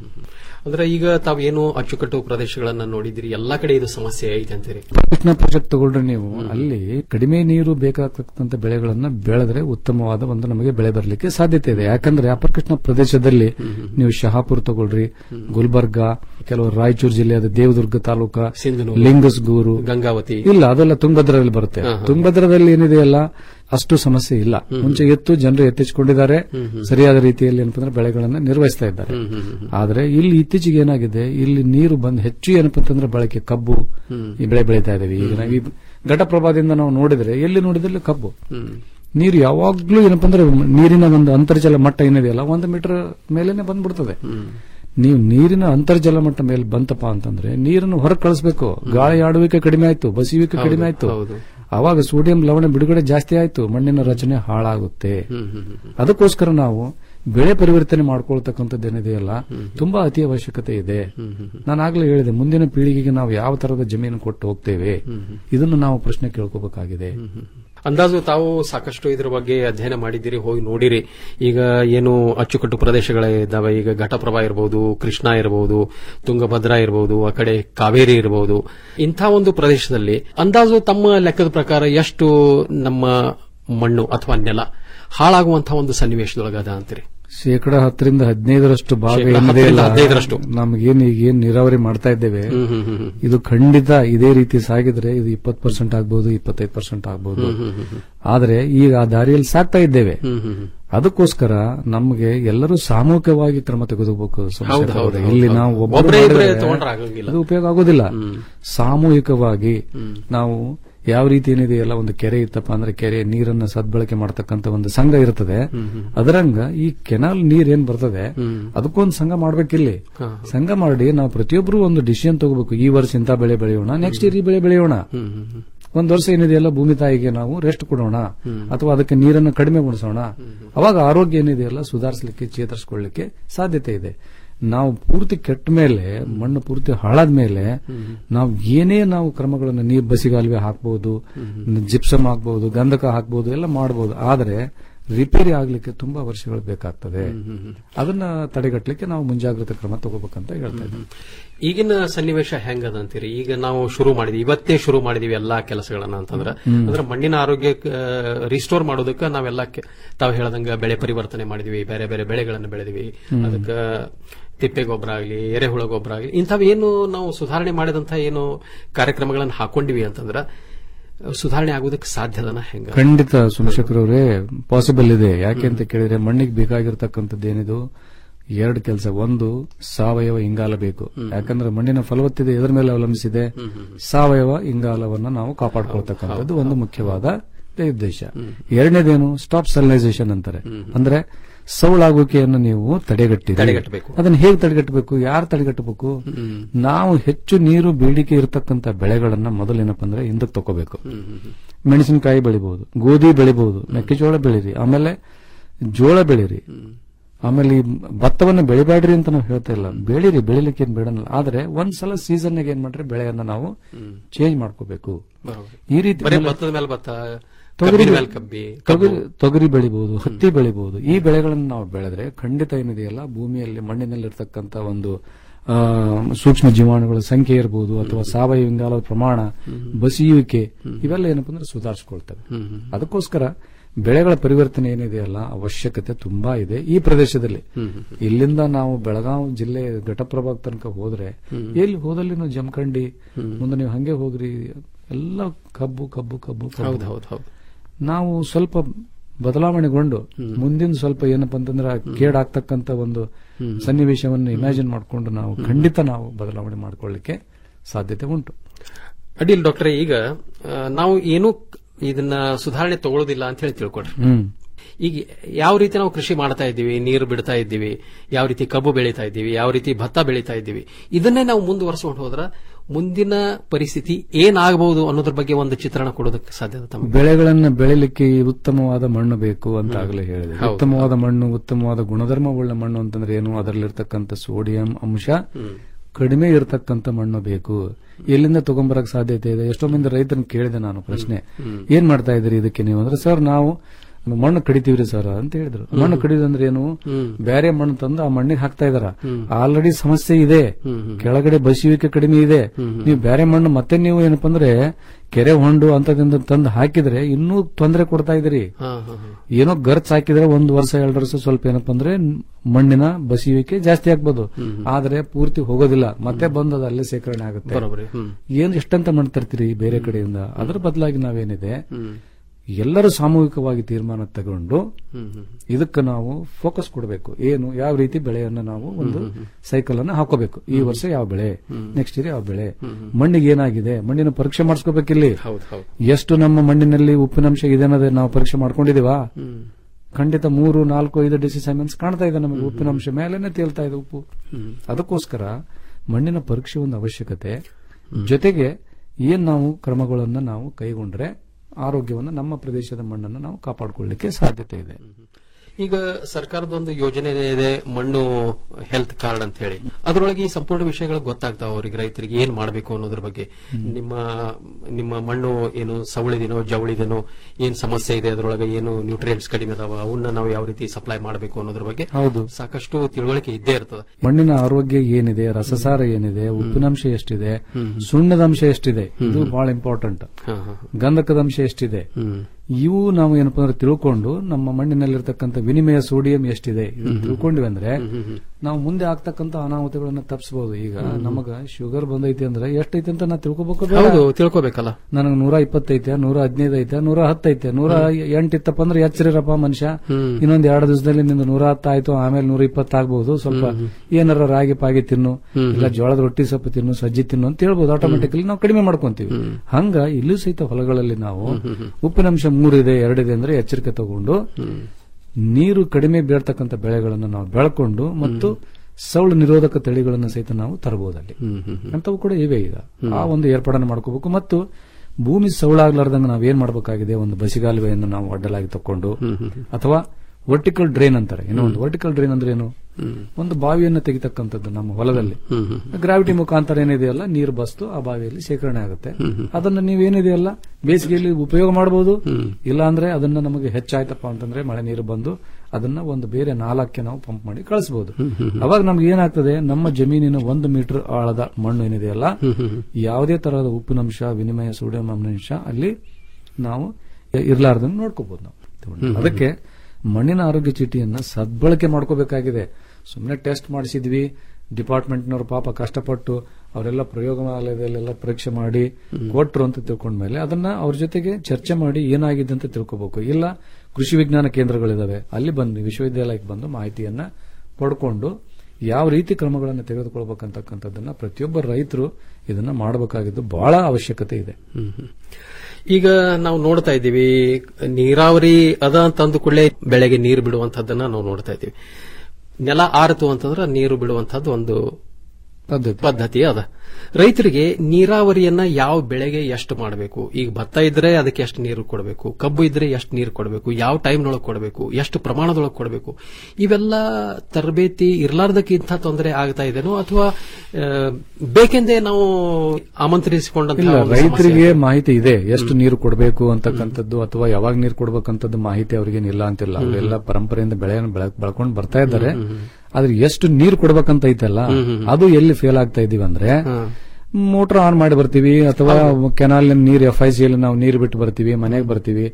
ಅಂದ್ರೆ ಈಗ ತಾವೇನು ಅಚ್ಚುಕಟ್ಟು ಪ್ರದೇಶಗಳನ್ನ ನೋಡಿದಿರಿ ಎಲ್ಲಾ ಕಡೆ ಇದು ಸಮಸ್ಯೆ ಐತೆ ಅಂತೀರಿ ಕೃಷ್ಣ ಪ್ರಾಜೆಕ್ಟ್ ತಗೊಳ್ರೆ ನೀವು ಅಲ್ಲಿ ಕಡಿಮೆ ನೀರು ಬೇಕಾಗ್ತಕ್ಕಂಥ ಬೆಳೆಗಳನ್ನ ಬೆಳೆದ್ರೆ ಉತ್ತಮವಾದ ಒಂದು ನಮಗೆ ಬೆಳೆ ಬರಲಿಕ್ಕೆ ಸಾಧ್ಯತೆ ಇದೆ ಯಾಕಂದ್ರೆ ಅಪರ ಕೃಷ್ಣ ಪ್ರದೇಶದಲ್ಲಿ ನೀವು ಶಹಾಪುರ್ ತಗೊಳ್ರಿ ಗುಲ್ಬರ್ಗ ಕೆಲವು ರಾಯಚೂರು ಜಿಲ್ಲೆಯಾದ ದೇವದುರ್ಗ ತಾಲೂಕ ಸಿಂಧನೂರು, ಲಿಂಗಸ್ಗೂರು ಗಂಗಾವತಿ ಇಲ್ಲ ಅದೆಲ್ಲ ತುಂಗಭದ್ರದಲ್ಲಿ ಬರುತ್ತೆ ತುಂಗಭದ್ರದಲ್ಲಿ ಏನಿದೆಯಲ್ಲ ಅಷ್ಟು ಸಮಸ್ಯೆ ಇಲ್ಲ ಮುಂಚೆ ಎತ್ತು ಜನರು ಎತ್ತಿಸಿಕೊಂಡಿದ್ದಾರೆ ಸರಿಯಾದ ರೀತಿಯಲ್ಲಿ ಏನಪ್ಪ ಅಂದ್ರೆ ಬೆಳೆಗಳನ್ನ ನಿರ್ವಹಿಸ್ತಾ ಇದ್ದಾರೆ ಆದ್ರೆ ಇಲ್ಲಿ ಇತ್ತೀಚೆಗೆ ಏನಾಗಿದೆ ಇಲ್ಲಿ ನೀರು ಬಂದು ಹೆಚ್ಚು ಏನಪ್ಪ ಅಂತಂದ್ರೆ ಬಳಕೆ ಕಬ್ಬು ಈ ಬೆಳೆ ಬೆಳೀತಾ ಇದ್ದೀವಿ ಈಗ ನಾವು ಈ ಘಟಪ್ರಭಾದಿಂದ ನಾವು ನೋಡಿದ್ರೆ ಎಲ್ಲಿ ನೋಡಿದ್ರೆ ಕಬ್ಬು ನೀರು ಯಾವಾಗ್ಲೂ ಏನಪ್ಪ ಅಂದ್ರೆ ನೀರಿನ ಒಂದು ಅಂತರ್ಜಲ ಮಟ್ಟ ಏನಿದೆಯಲ್ಲ ಒಂದು ಮೀಟರ್ ಮೇಲೇನೆ ಬಂದ್ಬಿಡ್ತದೆ ನೀವು ನೀರಿನ ಅಂತರ್ಜಲ ಮಟ್ಟ ಮೇಲೆ ಬಂತಪ್ಪ ಅಂತಂದ್ರೆ ನೀರನ್ನು ಹೊರಗೆ ಕಳಿಸ್ಬೇಕು ಗಾಳಿ ಆಡುವಿಕೆ ಕಡಿಮೆ ಆಯ್ತು ಬಸಿಯುವಿಕೆ ಕಡಿಮೆ ಆಯ್ತು ಅವಾಗ ಸೋಡಿಯಂ ಲವಣ ಬಿಡುಗಡೆ ಜಾಸ್ತಿ ಆಯ್ತು ಮಣ್ಣಿನ ರಚನೆ ಹಾಳಾಗುತ್ತೆ ಅದಕ್ಕೋಸ್ಕರ ನಾವು ಬೆಳೆ ಪರಿವರ್ತನೆ ಮಾಡ್ಕೊಳ್ತಕ್ಕಂಥದ್ದು ಏನಿದೆಯಲ್ಲ ತುಂಬಾ ಅತಿ ಅವಶ್ಯಕತೆ ಇದೆ ನಾನು ಆಗ್ಲೇ ಹೇಳಿದೆ ಮುಂದಿನ ಪೀಳಿಗೆಗೆ ನಾವು ಯಾವ ತರದ ಜಮೀನು ಕೊಟ್ಟು ಹೋಗ್ತೇವೆ ಇದನ್ನು ನಾವು ಪ್ರಶ್ನೆ ಕೇಳ್ಕೋಬೇಕಾಗಿದೆ ಅಂದಾಜು ತಾವು ಸಾಕಷ್ಟು ಇದ್ರ ಬಗ್ಗೆ ಅಧ್ಯಯನ ಮಾಡಿದ್ದೀರಿ ಹೋಗಿ ನೋಡಿರಿ ಈಗ ಏನು ಅಚ್ಚುಕಟ್ಟು ಪ್ರದೇಶಗಳಿದ್ದಾವೆ ಈಗ ಘಟಪ್ರಭಾ ಇರಬಹುದು ಕೃಷ್ಣ ಇರಬಹುದು ತುಂಗಭದ್ರಾ ಇರಬಹುದು ಆ ಕಡೆ ಕಾವೇರಿ ಇರಬಹುದು ಇಂಥ ಒಂದು ಪ್ರದೇಶದಲ್ಲಿ ಅಂದಾಜು ತಮ್ಮ ಲೆಕ್ಕದ ಪ್ರಕಾರ ಎಷ್ಟು ನಮ್ಮ ಮಣ್ಣು ಅಥವಾ ನೆಲ ಹಾಳಾಗುವಂತಹ ಒಂದು ಸನ್ನಿವೇಶದೊಳಗದ ಅಂತೀರಿ ಶೇಕಡ ಹತ್ತರಿಂದ ಹದಿನೈದರಷ್ಟು ಭಾಗ ಶೇಕಡ ಏನಿದೆ ಹತ್ತರಿಂದ ಇಲ್ಲ, ಹದಿನೈದರಷ್ಟು. ನಮಗೇನ್ ಈಗ ಏನ್ ನೀರಾವರಿ ಮಾಡ್ತಾ ಇದ್ದೇವೆ ಹ್ಮ್, ಹ್ಮ್, ಹ್ಮ್, ಹ್ಮ್. ಇದು ಖಂಡಿತ ಇದೇ ರೀತಿ ಸಾಗಿದ್ರೆ ಇದು ಇಪ್ಪತ್ತು ಪರ್ಸೆಂಟ್ ಆಗ್ಬಹುದು ಇಪ್ಪತ್ತೈದು ಪರ್ಸೆಂಟ್ ಆಗ್ಬಹುದು ಹ್ಮ್, ಹ್ಮ್, ಹ್ಮ್. ಆದ್ರೆ ಈಗ ಆ ದಾರಿಯಲ್ಲಿ ಸಾಕ್ತಾ ಇದ್ದೇವೆ ಹ್ಮ್, ಹ್ಮ್, ಹ್ಮ್. ಅದಕ್ಕೋಸ್ಕರ ನಮಗೆ ಎಲ್ಲರೂ ಸಾಮೂಹಿಕವಾಗಿ ಕ್ರಮ ತೆಗೆದುಕೋಬೇಕು ಸೋಮಶೇಖರ್ ಹೌದು, ಹೌದು, ಅವರೇ. ಇಲ್ಲಿ ಹೌದು. ನಾವು ಒಬ್ಬರು ಒಬ್ರೇ ಇಬ್ರೇ ಮಾಡಿದ್ರೆ ತಗೊಂಡ್ರೆ ಆಗಂಗಿಲ್ಲ. ಅದು ಉಪಯೋಗ ಆಗೋದಿಲ್ಲ ಸಾಮೂಹಿಕವಾಗಿ ನಾವು ಯಾವ ರೀತಿ ಏನಿದೆಯಲ್ಲ ಒಂದು ಕೆರೆ ಇತ್ತಪ್ಪ ಅಂದ್ರೆ ಕೆರೆ ನೀರನ್ನ ಸದ್ಬಳಕೆ ಮಾಡತಕ್ಕಂತ ಒಂದು ಸಂಘ ಇರ್ತದೆ ಅದರಂಗ ಈ ಕೆನಾಲ್ ನೀರ್ ಏನ್ ಬರ್ತದೆ ಅದಕ್ಕೊಂದು ಸಂಘ ಮಾಡ್ಬೇಕಿಲ್ಲಿ ಸಂಘ ಮಾಡಿ ನಾವು ಪ್ರತಿಯೊಬ್ಬರು ಒಂದು ಡಿಸಿಷನ್ ತಗೋಬೇಕು ಈ ವರ್ಷ ಇಂಥ ಬೆಳೆ ಬೆಳೆಯೋಣ ನೆಕ್ಸ್ಟ್ ಇಯರ್ ಈ ಬೆಳೆ ಬೆಳೆಯೋಣ ಒಂದ್ ವರ್ಷ ಏನಿದೆಯಲ್ಲ ಭೂಮಿ ತಾಯಿಗೆ ನಾವು ರೆಸ್ಟ್ ಕೊಡೋಣ ಅಥವಾ ಅದಕ್ಕೆ ನೀರನ್ನು ಕಡಿಮೆ ಮಾಡಿಸೋಣ ಅವಾಗ ಆರೋಗ್ಯ ಏನಿದೆಯಲ್ಲ ಸುಧಾರಿಸಲಿಕ್ಕೆ ಚೇತರಿಸಿಕೊಳ್ಳಿಕ್ಕೆ ಸಾಧ್ಯತೆ ಇದೆ ನಾವು ಪೂರ್ತಿ ಕೆಟ್ಟ ಮೇಲೆ ಮಣ್ಣು ಪೂರ್ತಿ ಹಾಳಾದ ಮೇಲೆ ನಾವು ಏನೇ ನಾವು ಕ್ರಮಗಳನ್ನು ನೀರು ಬಸಿಗಾಲುವೆ ಹಾಕ್ಬಹುದು ಜಿಪ್ಸಮ್ ಹಾಕ್ಬಹುದು ಗಂಧಕ ಹಾಕ್ಬಹುದು ಎಲ್ಲ ಮಾಡಬಹುದು ಆದ್ರೆ ರಿಪೇರಿ ಆಗ್ಲಿಕ್ಕೆ ತುಂಬಾ ವರ್ಷಗಳು ಬೇಕಾಗ್ತದೆ ಅದನ್ನ ತಡೆಗಟ್ಟಲಿಕ್ಕೆ ನಾವು ಮುಂಜಾಗ್ರತಾ ಕ್ರಮ ತಗೋಬೇಕಂತ ಹೇಳ್ತಾ ಇದ್ದೀವಿ ಈಗಿನ ಸನ್ನಿವೇಶ ಹೆಂಗದ ಅಂತೀರಿ ಈಗ ನಾವು ಶುರು ಮಾಡಿದ್ವಿ ಇವತ್ತೇ ಶುರು ಮಾಡಿದೀವಿ ಎಲ್ಲಾ ಕೆಲಸಗಳನ್ನ ಅಂತಂದ್ರ ಹ್ಮ್. ಅಂದ್ರೆ ಮಣ್ಣಿನ ಆರೋಗ್ಯ ರಿಸ್ಟೋರ್ ಮಾಡೋದಕ್ಕೆ ನಾವೆಲ್ಲ ಕೆ- ತಾವು ಹೇಳದಂಗ ಬೆಳೆ ಪರಿವರ್ತನೆ ಮಾಡಿದ್ವಿ ಬೇರೆ ಬೇರೆ ಬೆಳೆಗಳನ್ನು ಬೆಳೆದಿವಿ ಹ್ಮ್. ಅದಕ್ಕೆ ತಿಪ್ಪೆ ಗೊಬ್ಬರ ಆಗಲಿ ಎರೆಹುಳ ಗೊಬ್ಬರ ಆಗಲಿ ಇಂಥವು ಏನು ನಾವು ಸುಧಾರಣೆ ಮಾಡಿದಂತ ಏನು ಕಾರ್ಯಕ್ರಮಗಳನ್ನು ಹಾಕೊಂಡಿವಿ ಅಂತಂದ್ರ ಸುಧಾರಣೆ ಆಗೋದಕ್ಕೆ ಸಾಧ್ಯದನ ಹೆಂಗ ಖಂಡಿತ ಸೋಮಶೇಖರವರೇ ಪಾಸಿಬಲ್ ಇದೆ ಯಾಕೆ ಅಂತ ಕೇಳಿದ್ರೆ ಮಣ್ಣಿಗೆ ಬೇಕಾಗಿರ್ತಕ್ಕಂಥದ್ದು ಏನಿದು ಎರಡು ಕೆಲಸ ಒಂದು ಸಾವಯವ ಇಂಗಾಲ ಬೇಕು ಯಾಕಂದ್ರೆ ಮಣ್ಣಿನ ಫಲವತ್ತಿದೆ ಎದರ ಮೇಲೆ ಅವಲಂಬಿಸಿದೆ ಸಾವಯವ ಇಂಗಾಲವನ್ನ ನಾವು ಕಾಪಾಡ್ಕೊಳ್ತಕ್ಕಂಥದ್ದು ಒಂದು ಮುಖ್ಯವಾದ ಉದ್ದೇಶ ಎರಡನೇದೇನು ಸ್ಟಾಪ್ ಸಲನೈಸೇಷನ್ ಅಂತಾರೆ ಅಂದ್ರೆ ಸೌಳಾಗುವಿಕೆಯನ್ನು ನೀವು ತಡೆಗಟ್ಟಿರಿ ತಡೆಗಟ್ಟಬೇಕು. ಅದನ್ನ ಹೇಗೆ ತಡೆಗಟ್ಟಬೇಕು ಯಾರು ತಡೆಗಟ್ಟಬೇಕು ನಾವು ಹೆಚ್ಚು ನೀರು ಬೇಡಿಕೆ ಇರತಕ್ಕಂತ ಬೆಳೆಗಳನ್ನ ಮೊದಲೇನಪ್ಪ ಅಂದ್ರೆ ಹಿಂದಕ್ಕೆ ತಗೋಬೇಕು ಮೆಣಸಿನಕಾಯಿ ಬೆಳಿಬಹುದು ಗೋಧಿ ಬೆಳಿಬಹುದು ಮೆಕ್ಕೆಜೋಳ ಬೆಳೀರಿ ಆಮೇಲೆ ಜೋಳ ಬೆಳೀರಿ ಆಮೇಲೆ ಈ ಭತ್ತವನ್ನ ಬೆಳಿಬೇಡ್ರಿ ಅಂತ ನಾವು ಹೇಳ್ತಾ ಇಲ್ಲ ಬೆಳೀರಿ ಬೆಳಿಲಿಕ್ಕೆ ಏನ್ ಬೇಡಲ್ಲ ಆದ್ರೆ ಒಂದ್ಸಲ ಸೀಸನ್ ಏನ್ ಮಾಡ್ರಿ ಬೆಳೆಯನ್ನ ನಾವು ಚೇಂಜ್ ಮಾಡ್ಕೋಬೇಕು ಬರೋಬ್ಬರಿ. ಈ ರೀತಿ ಬರೀ ಆಮೇಲೆ ಭತ್ತದ ಮೇಲೆ ಭತ್ತ ತೊಗರಿ ಕಬ್ಬಿನ ಮೇಲೆ ಕಬ್ಬಿ ಕಬ್ಬು. ತೊಗರಿ ತೊಗರಿ ಬೆಳಿಬಹುದು ಹತ್ತಿ ಬೆಳಿಬಹುದು ಈ ಬೆಳೆಗಳನ್ನು ನಾವು ಬೆಳೆದ್ರೆ ಖಂಡಿತ ಏನಿದೆಯಲ್ಲ ಭೂಮಿಯಲ್ಲಿ ಮಣ್ಣಿನಲ್ಲಿ ಇರ್ತಕ್ಕಂತ ಒಂದು ಆ, ಸೂಕ್ಷ್ಮ ಜೀವಾಣುಗಳ ಸಂಖ್ಯೆ ಇರಬಹುದು ಅಥವಾ ಸಾವಯವ ಇಂಗಾಲದ ಪ್ರಮಾಣ ಬಸಿಯುವಿಕೆ ಇವೆಲ್ಲ ಏನಪ್ಪ ಅಂದ್ರೆ ಸುಧಾರಿಸಿಕೊಳ್ತವೆ ಅದಕ್ಕೋಸ್ಕರ ಬೆಳೆಗಳ ಪರಿವರ್ತನೆ ಏನಿದೆಯಲ್ಲ ಅವಶ್ಯಕತೆ ತುಂಬಾ ಇದೆ ಈ ಪ್ರದೇಶದಲ್ಲಿ ಇಲ್ಲಿಂದ ನಾವು ಬೆಳಗಾವಿ ಜಿಲ್ಲೆ ಘಟಪ್ರಭಾಗ ತನಕ ಹೋದ್ರೆ ಎಲ್ಲಿ ಹೋದಲ್ಲಿ ನಾವು ಜಮಖಂಡಿ ಮುಂದೆ ನೀವು ಹಂಗೆ ಹೋಗ್ರಿ ಎಲ್ಲ ಕಬ್ಬು ಕಬ್ಬು ಕಬ್ಬು ಕಬ್ಬು. ಹೌದು ಹೌದು ಹೌದು ನಾವು ಸ್ವಲ್ಪ ಬದಲಾವಣೆಗೊಂಡು ಮುಂದಿನ ಸ್ವಲ್ಪ ಏನಪ್ಪಾ ಅಂತಂದ್ರೆ ಕೇಡಾಗ್ತಕ್ಕಂತ ಒಂದು ಸನ್ನಿವೇಶವನ್ನು ಇಮ್ಯಾಜಿನ್ ಮಾಡಿಕೊಂಡು ನಾವು ಖಂಡಿತ ನಾವು ಬದಲಾವಣೆ ಮಾಡ್ಕೊಳ್ಳಿಕ್ಕೆ ಸಾಧ್ಯತೆ ಉಂಟು ಅಡ್ಡಿಲ್ಲ ಡಾಕ್ಟರ್ ಈಗ ಆ, ನಾವು ಏನೂ ಇದನ್ನ ಸುಧಾರಣೆ ತಗೊಳ್ಳೋದಿಲ್ಲ ಅಂತ ಹೇಳಿ ತಿಳ್ಕೊಡ್ರಿ ಹ್ಮ್ ಈಗ ಯಾವ ರೀತಿ ನಾವು ಕೃಷಿ ಮಾಡ್ತಾ ಇದ್ದೀವಿ ನೀರು ಬಿಡ್ತಾ ಇದ್ದೀವಿ ಯಾವ ರೀತಿ ಕಬ್ಬು ಬೆಳೀತಾ ಇದ್ದೀವಿ ಯಾವ ರೀತಿ ಭತ್ತ ಬೆಳೀತಾ ಇದ್ದೀವಿ ಇದನ್ನೇ ನಾವು ಮುಂದುವರಿಸ್ಕೊಂಡು ಹೋದ್ರ ಮುಂದಿನ ಪರಿಸ್ಥಿತಿ ಏನಾಗಬಹುದು ಅನ್ನೋದ್ರ ಬಗ್ಗೆ ಒಂದು ಚಿತ್ರಣ ಕೊಡೋದಕ್ಕೆ ಸಾಧ್ಯತೆ ತಮಗೆ ಬೆಳೆಗಳನ್ನ ಬೆಳಿಲಿಕ್ಕೆ ಈ ಉತ್ತಮವಾದ ಮಣ್ಣು ಬೇಕು ಅಂತ ಆಗಲೇ ಹೇಳಿದೆ ಉತ್ತಮವಾದ ಮಣ್ಣು ಉತ್ತಮವಾದ ಗುಣಧರ್ಮವುಳ್ಳ ಮಣ್ಣು ಅಂತಂದ್ರೆ ಏನು ಅದರಲ್ಲಿರ್ತಕ್ಕಂಥ ಸೋಡಿಯಂ ಅಂಶ ಕಡಿಮೆ ಇರತಕ್ಕಂತ ಮಣ್ಣು ಬೇಕು ಎಲ್ಲಿಂದ ತಗೊಂಬರಕ್ ಸಾಧ್ಯತೆ ಇದೆ ಎಷ್ಟೋ ಮಂದಿ ರೈತರನ್ನ ಕೇಳಿದೆ ನಾನು ಪ್ರಶ್ನೆ ಏನ್ ಮಾಡ್ತಾ ಇದ್ರಿ ಇದಕ್ಕೆ ನೀವು ಅಂದ್ರೆ ಸರ್ ನಾವು ಮಣ್ಣು ಕಡಿತೀವ್ರಿ ಸರ್ ಅಂತ ಹೇಳಿದ್ರು ಮಣ್ಣು ಕಡಿದಂದ್ರೆ ಏನು ಬೇರೆ ಮಣ್ಣು ತಂದು ಆ ಮಣ್ಣಿಗೆ ಹಾಕ್ತಾ ಇದಾರ ಆಲ್ರೆಡಿ ಸಮಸ್ಯೆ ಇದೆ ಕೆಳಗಡೆ ಬಸಿಯುವಿಕೆ ಕಡಿಮೆ ಇದೆ ನೀವು ಬೇರೆ ಮಣ್ಣು ಮತ್ತೆ ನೀವು ಏನಪ್ಪಾ ಅಂದ್ರೆ ಕೆರೆ ಹೊಂಡು ಅಂತದಿಂದ ತಂದು ಹಾಕಿದ್ರೆ ಇನ್ನೂ ತೊಂದರೆ ಕೊಡ್ತಾ ಇದ್ರಿ ಹಾ ಹಾ ಹಾ ಏನೋ ಗರ್ಚ್ ಹಾಕಿದ್ರೆ ಒಂದು ವರ್ಷ ಎರಡು ವರ್ಷ ಸ್ವಲ್ಪ ಏನಪ್ಪಾ ಅಂದ್ರೆ ಮಣ್ಣಿನ ಬಸಿಯುವಿಕೆ ಜಾಸ್ತಿ ಆಗ್ಬೋದು ಆದ್ರೆ ಪೂರ್ತಿ ಹೋಗೋದಿಲ್ಲ ಮತ್ತೆ ಬಂದು ಅದು ಅಲ್ಲೇ ಸೇಕರಣೆ ಆಗುತ್ತೆ ಬರೋಬ್ಬರಿ ಹ್ಮ್ ಏನ್ ಎಷ್ಟಂತ ಮಣ್ಣು ತರ್ತೀರಿ ಬೇರೆ ಕಡೆಯಿಂದ ಅದರ ಬದಲಾಗಿ ನಾವೇನಿದೆ ಎಲ್ಲರೂ ಸಾಮೂಹಿಕವಾಗಿ ತೀರ್ಮಾನ ತಗೊಂಡು ಇದಕ್ಕೆ ನಾವು ಫೋಕಸ್ ಕೊಡಬೇಕು ಏನು ಯಾವ ರೀತಿ ಬೆಳೆಯನ್ನ ನಾವು ಒಂದು ಸೈಕಲ್ ಅನ್ನ ಹಾಕೋಬೇಕು ಈ ವರ್ಷ ಯಾವ ಬೆಳೆ ನೆಕ್ಸ್ಟ್ ಇಯರ್ ಯಾವ ಬೆಳೆ ಮಣ್ಣಿಗೆ ಏನಾಗಿದೆ ಮಣ್ಣಿನ ಪರೀಕ್ಷೆ ಮಾಡಿಸ್ಕೋಬೇಕಿಲ್ಲಿ ಹೌದು ಹೌದು ಎಷ್ಟು ನಮ್ಮ ಮಣ್ಣಿನಲ್ಲಿ ಉಪ್ಪಿನಂಶ ಇದೆ ಅನ್ನೋದೇ ನಾವು ಪರೀಕ್ಷೆ ಮಾಡ್ಕೊಂಡಿದೀವಾ ಖಂಡಿತ ಮೂರು ನಾಲ್ಕು ಐದು ಡಿಸಿಸೈಮೆಂಟ್ಸ್ ಕಾಣ್ತಾ ಇದೆ ನಮಗೆ ಉಪ್ಪಿನಂಶ ಮೇಲೆನೆ ತೇಲ್ತಾ ಇದೆ ಉಪ್ಪು ಅದಕ್ಕೋಸ್ಕರ ಮಣ್ಣಿನ ಪರೀಕ್ಷೆ ಒಂದು ಅವಶ್ಯಕತೆ ಜೊತೆಗೆ ಏನ್ ನಾವು ಕ್ರಮಗಳನ್ನ ನಾವು ಕೈಗೊಂಡ್ರೆ ಆರೋಗ್ಯವನ್ನು ನಮ್ಮ ಪ್ರದೇಶದ ಮಣ್ಣನ್ನು ನಾವು ಕಾಪಾಡಿಕೊಳ್ಳಲಿಕ್ಕೆ ಸಾಧ್ಯತೆ ಇದೆ ಈಗ ಸರ್ಕಾರದ ಒಂದು ಯೋಜನೆ ಇದೆ ಮಣ್ಣು ಹೆಲ್ತ್ ಕಾರ್ಡ್ ಅಂತ ಹೇಳಿ ಅದರೊಳಗೆ ಈ ಸಂಪೂರ್ಣ ವಿಷಯಗಳು ಗೊತ್ತಾಗ್ತಾವ ಅವರಿಗೆ ರೈತರಿಗೆ ಏನ್ ಮಾಡಬೇಕು ಅನ್ನೋದ್ರ ಬಗ್ಗೆ ನಿಮ್ಮ ನಿಮ್ಮ ಮಣ್ಣು ಏನು ಸವಳಿದೇನೋ ಜವಳಿದೇನೋ ಏನ್ ಸಮಸ್ಯೆ ಇದೆ ಅದರೊಳಗೆ ಏನು ನ್ಯೂಟ್ರಿಯೆಂಟ್ಸ್ ಕಡಿಮೆ ಅದಾವ ಅವನ್ನ ನಾವು ಯಾವ ರೀತಿ ಸಪ್ಲೈ ಮಾಡಬೇಕು ಅನ್ನೋದ್ರ ಬಗ್ಗೆ ಹೌದು ಸಾಕಷ್ಟು ತಿಳುವಳಿಕೆ ಇದ್ದೇ ಇರ್ತದೆ ಮಣ್ಣಿನ ಆರೋಗ್ಯ ಏನಿದೆ ರಸಸಾರ ಏನಿದೆ ಉಪ್ಪಿನಂಶ ಎಷ್ಟಿದೆ ಸುಣ್ಣದ ಅಂಶ ಎಷ್ಟಿದೆ ಇದು ಬಹಳ ಇಂಪಾರ್ಟೆಂಟ್ ಹಾ, ಹಾ, ಹಾ. ಗಂಧಕದ ಅಂಶ ಎಷ್ಟಿದೆ ಹ್ಮ್ ಇವು ನಾವು ಏನಪ್ಪಾ ಅಂದ್ರೆ ತಿಳ್ಕೊಂಡು ನಮ್ಮ ಮಣ್ಣಿನಲ್ಲಿರ್ತಕ್ಕಂಥ ವಿನಿಮಯ ಸೋಡಿಯಂ ಎಷ್ಟಿದೆ ಇದನ್ನ ತಿಳ್ಕೊಂಡ್ವಿ ಅಂದ್ರೆ ನಾವು ಮುಂದೆ ಆಗ್ತಕ್ಕಂಥ ಅನಾಹುತಗಳನ್ನ ತಪ್ಪಿಸಬಹುದು ಈಗ ನಮಗ ಶುಗರ್ ಬಂದೈತಿ ಅಂದ್ರೆ ಎಷ್ಟೈತಿ ಅಂತ ನಾ ತಿಳ್ಕೊಬೇಕು ಬೇಡ? ಹೌದು ತಿಳ್ಕೊಬೇಕಲ್ಲ ನನಗೆ ನೂರ ಇಪ್ಪತ್ತೈತೆ ನೂರ ಹದಿನೈದು ಐತೆ ನೂರ ಹತ್ತೈತೆ ನೂರ ಎಂಟು ಇತ್ತಪ್ಪ ಅಂದ್ರೆ ಎಚ್ಚರಿರಪ್ಪ ಮನುಷ್ಯ ಇನ್ನೊಂದ್ ಎರಡು ದಿವಸದಲ್ಲಿ ನಿಂದು ನೂರ ಹತ್ತು ಆಯ್ತು ಆಮೇಲೆ ನೂರ ಇಪ್ಪತ್ತು ಆಗ್ಬಹುದು ಸ್ವಲ್ಪ ಏನಾರ ರಾಗಿ ಪಾಗಿ ತಿನ್ನು ಇಲ್ಲ ಜೋಳದ ರೊಟ್ಟಿ ಸೊಪ್ಪು ತಿನ್ನು ಸಜ್ಜಿ ತಿನ್ನು ಅಂತ ಹೇಳ್ಬೋದು ಆಟೋಮೆಟಿಕಲಿ ನಾವು ಕಡಿಮೆ ಮಾಡ್ಕೊಂತೀವಿ ಹಂಗ ಇಲ್ಲೂ ಸಹಿತ ಹೊಲಗಳಲ್ಲಿ ನಾವು ಉಪ್ಪಿನಂಶ ಮೂರಿದೆ ಎರಡಿದೆ ಅಂದ್ರೆ ಎಚ್ಚರಿಕೆ ತಗೊಂಡು ನೀರು ಕಡಿಮೆ ಬೀಳ್ತಕ್ಕಂಥ ಬೆಳೆಗಳನ್ನು ನಾವು ಬೆಳ್ಕೊಂಡು ಮತ್ತು ಸೌಳು ನಿರೋಧಕ ತಳಿಗಳನ್ನು ಸಹಿತ ನಾವು ತರಬಹುದಲ್ಲಿ ಅಂತವು ಕೂಡ ಇವೆ ಈಗ ಆ ಒಂದು ಏರ್ಪಾಡನ್ನು ಮಾಡ್ಕೋಬೇಕು ಮತ್ತು ಭೂಮಿ ಸೌಳಾಗ್ಲಾರ್ದಂಗ ನಾವೇನ್ ಮಾಡಬೇಕಾಗಿದೆ ಒಂದು ಬಸಿಗಾಲುವೆಯನ್ನು ನಾವು ಅಡ್ಡಲಾಗಿ ತಕೊಂಡು ಅಥವಾ ವರ್ಟಿಕಲ್ ಡ್ರೈನ್ ಅಂತಾರೆ ಏನೋ ಒಂದು ವರ್ಟಿಕಲ್ ಡ್ರೈನ್ ಅಂದ್ರೆ ಏನು ಒಂದು ಬಾವಿಯನ್ನು ತೆಗಿತಕ್ಕಂಥದ್ದು ನಮ್ಮ ಹೊಲದಲ್ಲಿ ಗ್ರಾವಿಟಿ ಮುಖಾಂತರ ಏನಿದೆಯಲ್ಲ ನೀರು ಬಸ್ತು ಆ ಬಾವಿಯಲ್ಲಿ ಶೇಖರಣೆ ಆಗುತ್ತೆ ಅದನ್ನ ನೀವೇನಿದೆಯಲ್ಲ ಬೇಸಿಗೆಯಲ್ಲಿ ಉಪಯೋಗ ಮಾಡಬಹುದು ಇಲ್ಲ ಅಂದ್ರೆ ಅದನ್ನ ನಮಗೆ ಹೆಚ್ಚಾಯ್ತಪ್ಪ ಅಂತಂದ್ರೆ ಮಳೆ ನೀರು ಬಂದು ಅದನ್ನ ಒಂದು ಬೇರೆ ನಾಲ್ಕಕ್ಕೆ ನಾವು ಪಂಪ್ ಮಾಡಿ ಕಳಿಸಬಹುದು ಅವಾಗ ನಮ್ಗೆ ಏನಾಗ್ತದೆ ನಮ್ಮ ಜಮೀನಿನ ಒಂದು ಮೀಟರ್ ಆಳದ ಮಣ್ಣು ಏನಿದೆಯಲ್ಲ ಯಾವುದೇ ತರಹದ ಉಪ್ಪಿನಂಶ ವಿನಿಮಯ ಸೋಡಿಯಂ ಅಂಶ ಅಲ್ಲಿ ನಾವು ಇರ್ಲಾರ್ದಂಗೆ ನೋಡ್ಕೋಬಹುದು ನಾವು ಅದಕ್ಕೆ ಮಣ್ಣಿನ ಆರೋಗ್ಯ ಚೀಟಿಯನ್ನ ಸದ್ಬಳಕೆ ಮಾಡ್ಕೋಬೇಕಾಗಿದೆ ಸುಮ್ಮನೆ ಟೆಸ್ಟ್ ಮಾಡಿಸಿದ್ವಿ ಡಿಪಾರ್ಟ್ಮೆಂಟ್ನವರು ಪಾಪ ಕಷ್ಟಪಟ್ಟು ಅವರೆಲ್ಲ ಪ್ರಯೋಗಾಲಯದಲ್ಲೆಲ್ಲ ಪರೀಕ್ಷೆ ಮಾಡಿ ಕೊಟ್ರು ಅಂತ ತಿಳ್ಕೊಂಡ್ಮೇಲೆ ಅದನ್ನ ಅವ್ರ ಜೊತೆಗೆ ಚರ್ಚೆ ಮಾಡಿ ಏನಾಗಿದೆ ಅಂತ ತಿಳ್ಕೋಬೇಕು ಇಲ್ಲ ಕೃಷಿ ವಿಜ್ಞಾನ ಕೇಂದ್ರಗಳಿದಾವೆ ಅಲ್ಲಿ ಬಂದು ವಿಶ್ವವಿದ್ಯಾಲಯಕ್ಕೆ ಬಂದು ಮಾಹಿತಿಯನ್ನ ಪಡ್ಕೊಂಡು ಯಾವ ರೀತಿ ಕ್ರಮಗಳನ್ನು ತೆಗೆದುಕೊಳ್ಬೇಕಂತಕ್ಕಂಥದ್ದನ್ನ ಪ್ರತಿಯೊಬ್ಬ ರೈತರು ಇದನ್ನ ಮಾಡಬೇಕಾಗಿದ್ದು ಬಹಳ ಅವಶ್ಯಕತೆ ಇದೆ ಈಗ ನಾವು ನೋಡ್ತಾ ಇದ್ದೀವಿ ನೀರಾವರಿ ಅದ ಅಂತ ಅಂದ ಕೂಡಲೇ ಬೆಳೆಗೆ ನೀರು ಬಿಡುವಂತಹದ್ದನ್ನ ನಾವು ನೋಡ್ತಾ ಇದ್ದೀವಿ ನೆಲ ಆರಿತು ಅಂತಂದ್ರೆ ನೀರು ಬಿಡುವಂತಹದ್ದು ಒಂದು ಪದ್ಧತಿ ಪದ್ಧತಿ ಅದ ರೈತರಿಗೆ ನೀರಾವರಿಯನ್ನ ಯಾವ ಬೆಳೆಗೆ ಎಷ್ಟು ಮಾಡಬೇಕು ಈಗ ಭತ್ತ ಇದ್ರೆ ಅದಕ್ಕೆ ಎಷ್ಟು ನೀರು ಕೊಡಬೇಕು ಕಬ್ಬು ಇದ್ರೆ ಎಷ್ಟು ನೀರು ಕೊಡಬೇಕು ಯಾವ ಟೈಮ್ನೊಳಗೆ ಕೊಡಬೇಕು ಎಷ್ಟು ಪ್ರಮಾಣದೊಳಗೆ ಕೊಡಬೇಕು ಇವೆಲ್ಲ ತರಬೇತಿ ಇರ್ಲಾರ್ದಕ್ಕಿಂತ ತೊಂದರೆ ಆಗ್ತಾ ಇದೆನೋ ಅಥವಾ ಆ, ಬೇಕೆಂದೇ ನಾವು ಆಮಂತ್ರಿಸಿಕೊಂಡಂತ ಇಲ್ಲ ಒಂದು ಸಮಸ್ಯೆ ರೈತರಿಗೆ ಮಾಹಿತಿ ಇದೆ ಎಷ್ಟು ನೀರು ಕೊಡಬೇಕು ಅಂತಕ್ಕಂಥದ್ದು ಅಥವಾ ಯಾವಾಗ ನೀರು ಕೊಡಬೇಕಂತದ್ದು ಮಾಹಿತಿ ಅವ್ರಿಗೆ ಇಲ್ಲ ಅಂತಿಲ್ಲ ಅವರೆಲ್ಲ ಪರಂಪರೆಯಿಂದ ಬೆಳೆಯನ್ನು ಬೆಳ- ಬೆಳ್ಕೊಂಡು ಬರ್ತಾ ಇದ್ದಾರೆ ಆದ್ರೆ ಎಷ್ಟು ನೀರು ಕೊಡ್ಬೇಕಂತ ಐತಲ್ಲ ಅದು ಎಲ್ಲಿ ಫೇಲ್ ಆಗ್ತಾ ಇದೀವಿ ಅಂದ್ರೆ ಮೋಟರ್ ಆನ್ ಮಾಡಿ ಬರ್ತೀವಿ ಅಥವಾ ಕೆನಾಲ್ ನೀರು ಎಫ್ ಐ ಸಿ ನಾವು ನೀರು ಬಿಟ್ಟು ಬರ್ತೀವಿ ಮನೆಗೆ ಬರ್ತೀವಿ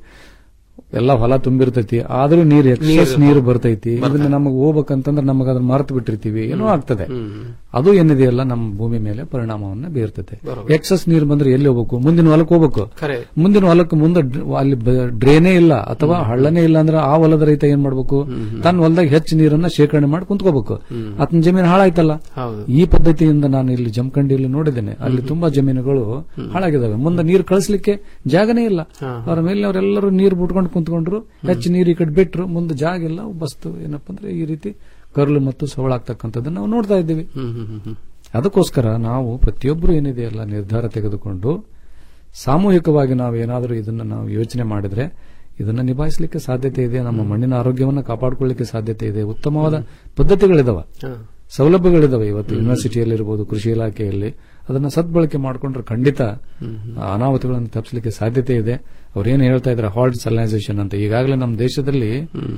ಎಲ್ಲ ಹೊಲ ತುಂಬಿರ್ತೈತಿ ಆದ್ರೂ ನೀರು ಎಕ್ಸಸ್ ನೀರು ಬರ್ತೈತಿ ಇದನ್ನ ನಮಗೆ ಹೋಗ್ಬೇಕಂತಂದ್ರೆ ನಮಗೆ ಅದನ್ನ ಮರೆತು ಬಿಟ್ಟಿರ್ತೀವಿ ಏನೋ ಆಗ್ತದೆ ಅದು ಏನಿದೆಯಲ್ಲ ನಮ್ಮ ಭೂಮಿ ಮೇಲೆ ಪರಿಣಾಮವನ್ನ ಬೀರ್ತದೆ ಎಕ್ಸಸ್ ನೀರು ಬಂದ್ರೆ ಎಲ್ಲಿ ಹೋಗ್ಬೇಕು ಮುಂದಿನ ಹೊಲಕ್ಕೆ ಹೋಗ್ಬೇಕು ಖರೆ. ಮುಂದಿನ ಹೊಲಕ್ಕೆ ಮುಂದೆ ಡ್ರ- ಅಲ್ಲಿ ಬ- ಡ್ರೇನೇ ಇಲ್ಲ ಅಥವಾ ಹಳ್ಳನೇ ಇಲ್ಲ ಅಂದ್ರೆ ಆ ಹೊಲದ ರೈತ ಏನ್ ಮಾಡ್ಬೇಕು ತನ್ನ ಹೊಲದಾಗ ಹೆಚ್ಚು ನೀರನ್ನ ಶೇಖರಣೆ ಮಾಡಿ ಕುಂತ್ಕೋಬೇಕು ಆತನ ಜಮೀನು ಹಾಳಾಯ್ತಲ್ಲ ಹೌದು. ಈ ಪದ್ಧತಿಯಿಂದ ನಾನು ಇಲ್ಲಿ ಜಮಖಂಡಿಯಲ್ಲಿ ನೋಡಿದ್ದೇನೆ ಅಲ್ಲಿ ತುಂಬಾ ಜಮೀನುಗಳು ಹಾಳಾಗಿದ್ದಾವೆ ಮುಂದೆ ನೀರು ಕಳಿಸ್ಲಿಕ್ಕೆ ಜಾಗನೇ ಇಲ್ಲ ಅವರ ಮೇಲೆ ಅವರೆಲ್ಲರೂ ನೀರು ಬಿಟ್ಕೊಂಡು ಕುಂತ್ಕೊಂಡ್ರು ಹೆಚ್ಚು ನೀರು ಈ ಕಡೆ ಬಿಟ್ರು ಮುಂದೆ ಜಾಗ ಇಲ್ಲ ಬಸ್ತು ಏನಪ್ಪಾ ಅಂದ್ರೆ ಈ ರೀತಿ ಕರ್ಲು ಮತ್ತು ಸವಳಾಗ್ತಕ್ಕಂಥದ್ದನ್ನ ನಾವು ನೋಡ್ತಾ ಇದ್ದೀವಿ ಅದಕ್ಕೋಸ್ಕರ ನಾವು ಪ್ರತಿಯೊಬ್ಬರು ಏನಿದೆಯಲ್ಲ ನಿರ್ಧಾರ ತೆಗೆದುಕೊಂಡು ಸಾಮೂಹಿಕವಾಗಿ ನಾವು ಏನಾದರೂ ಇದನ್ನ ನಾವು ಯೋಚನೆ ಮಾಡಿದ್ರೆ ಇದನ್ನ ನಿಭಾಯಿಸಲಿಕ್ಕೆ ಸಾಧ್ಯತೆ ಇದೆ ನಮ್ಮ ಮಣ್ಣಿನ ಆರೋಗ್ಯವನ್ನು ಕಾಪಾಡಿಕೊಳ್ಳಿಕ್ಕೆ ಸಾಧ್ಯತೆ ಇದೆ ಉತ್ತಮವಾದ ಪದ್ಧತಿಗಳಿದಾವ ಸೌಲಭ್ಯಗಳಿದಾವೆ ಇವತ್ತು ಯೂನಿವರ್ಸಿಟಿಯಲ್ಲಿರ್ಬೋದು ಕೃಷಿ ಇಲಾಖೆಯಲ್ಲಿ ಅದನ್ನ ಸದ್ಬಳಕೆ ಮಾಡಿಕೊಂಡ್ರೆ ಖಂಡಿತ ಆ ಅನಾಹುತಗಳನ್ನು ತಪ್ಪಿಸಲಿಕ್ಕೆ ಸಾಧ್ಯತೆ ಇದೆ ಅವ್ರೇನು ಹೇಳ್ತಾ ಇದ್ದಾರೆ ಹಾಲ್ಟ್ ಸಲನೈಸೇಷನ್ ಅಂತ ಈಗಾಗಲೇ ನಮ್ಮ ದೇಶದಲ್ಲಿ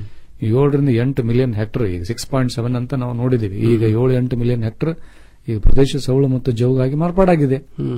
ಏಳರಿಂದ ಎಂಟು ಮಿಲಿಯನ್ ಹೆಕ್ಟರ್ ಈಗ ಸಿಕ್ಸ್ ಪಾಯಿಂಟ್ ಸೆವೆನ್ ಅಂತ ನಾವು ನೋಡಿದೀವಿ ಈಗ ಏಳು ಎಂಟು ಮಿಲಿಯನ್ ಹೆಕ್ಟರ್ ಈಗ ಪ್ರದೇಶ ಸೌಳು ಮತ್ತು ಜೌಗಾಗಿ ಮಾರ್ಪಾಡಾಗಿದೆ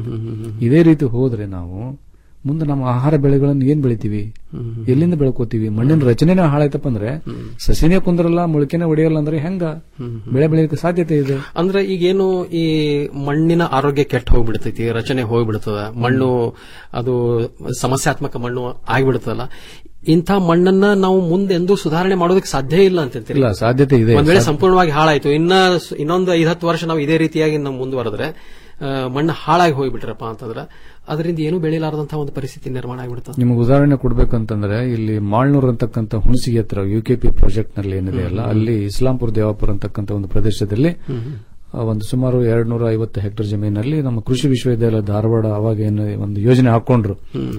ಇದೇ ರೀತಿ ಹೋದ್ರೆ ನಾವು ಮುಂದೆ ನಮ್ಮ ಆಹಾರ ಬೆಳೆಗಳನ್ನು ಏನ್ ಬೆಳಿತೀವಿ ಎಲ್ಲಿಂದ ಬೆಳ್ಕೋತೀವಿ ಮಣ್ಣಿನ ರಚನೆನೇ ಹಾಳಾಯ್ತಪ್ಪ ಅಂದ್ರೆ ಸಸಿನೇ ಕುಂದ್ರಲ್ಲ ಮೊಳಕೆನೆ ಹೊಡೆಯಲ್ಲ ಅಂದ್ರೆ ಹೆಂಗ ಬೆಳೆ ಬೆಳೆಯಕ್ಕೆ ಸಾಧ್ಯತೆ ಇದೆ ಅಂದ್ರೆ ಈಗೇನು ಈ ಮಣ್ಣಿನ ಆರೋಗ್ಯ ಕೆಟ್ಟ ಹೋಗ್ಬಿಡ್ತೈತಿ ರಚನೆ ಹೋಗ್ಬಿಡ್ತದ ಮಣ್ಣು ಅದು ಸಮಸ್ಯಾತ್ಮಕ ಮಣ್ಣು ಆಗಿಬಿಡ್ತದಲ್ಲ ಇಂಥ ಮಣ್ಣನ್ನ ನಾವು ಮುಂದೆಂದೂ ಸುಧಾರಣೆ ಮಾಡೋದಕ್ಕೆ ಸಾಧ್ಯ ಇಲ್ಲ ಅಂತ ಇಲ್ಲ ಸಾಧ್ಯತೆ ಇದೆ ಒಂದ್ ವೇಳೆ ಸಂಪೂರ್ಣವಾಗಿ ಹಾಳಾಯ್ತು ಇನ್ನ ಸ- ಇನ್ನೊಂದು ಐದ್ ಹತ್ತು ವರ್ಷ ನಾವು ಇದೇ ರೀತಿಯಾಗಿ ನಾವು ಮುಂದುವರೆದ್ರೆ ಆ, ಮಣ್ಣು ಹಾಳಾಗಿ ಹೋಗ್ಬಿಟ್ರಪ್ಪ ಅಂತಂದ್ರೆ ಅದರಿಂದ ಏನು ಬೆಳೆಯಲಾರದಂತಹ ಒಂದು ಪರಿಸ್ಥಿತಿ ನಿರ್ಮಾಣ ಆಗಿಬಿಡ್ತದೆ ನಿಮಗೆ ಉದಾಹರಣೆ ಕೊಡ್ಬೇಕಂತಂದ್ರೆ ಇಲ್ಲಿ ಮಾಳ್ನೂರ್ ಅಂತಕ್ಕಂಥ ಹುಣಸಿಗೆ ಹತ್ರ ಯುಕೆಪಿ ಪ್ರಾಜೆಕ್ಟ್ ನಲ್ಲಿ ಏನಿದೆ ಅಲ್ಲ ಅಲ್ಲಿ ಇಸ್ಲಾಂಪುರ ದೇವಾಪುರ ಅಂತಕ್ಕಂಥ ಒಂದು ಪ್ರದೇಶದಲ್ಲಿ ಆ, ಒಂದು ಸುಮಾರು ಎರಡ್ ನೂರ ಐವತ್ತು ಹೆಕ್ಟೇರ್ ಜಮೀನಲ್ಲಿ ನಮ್ಮ ಕೃಷಿ ವಿಶ್ವವಿದ್ಯಾಲಯ ಧಾರವಾಡ ಅವಾಗ ಏನು ಒಂದು ಯೋಜನೆ ಹಾಕೊಂಡ್ರು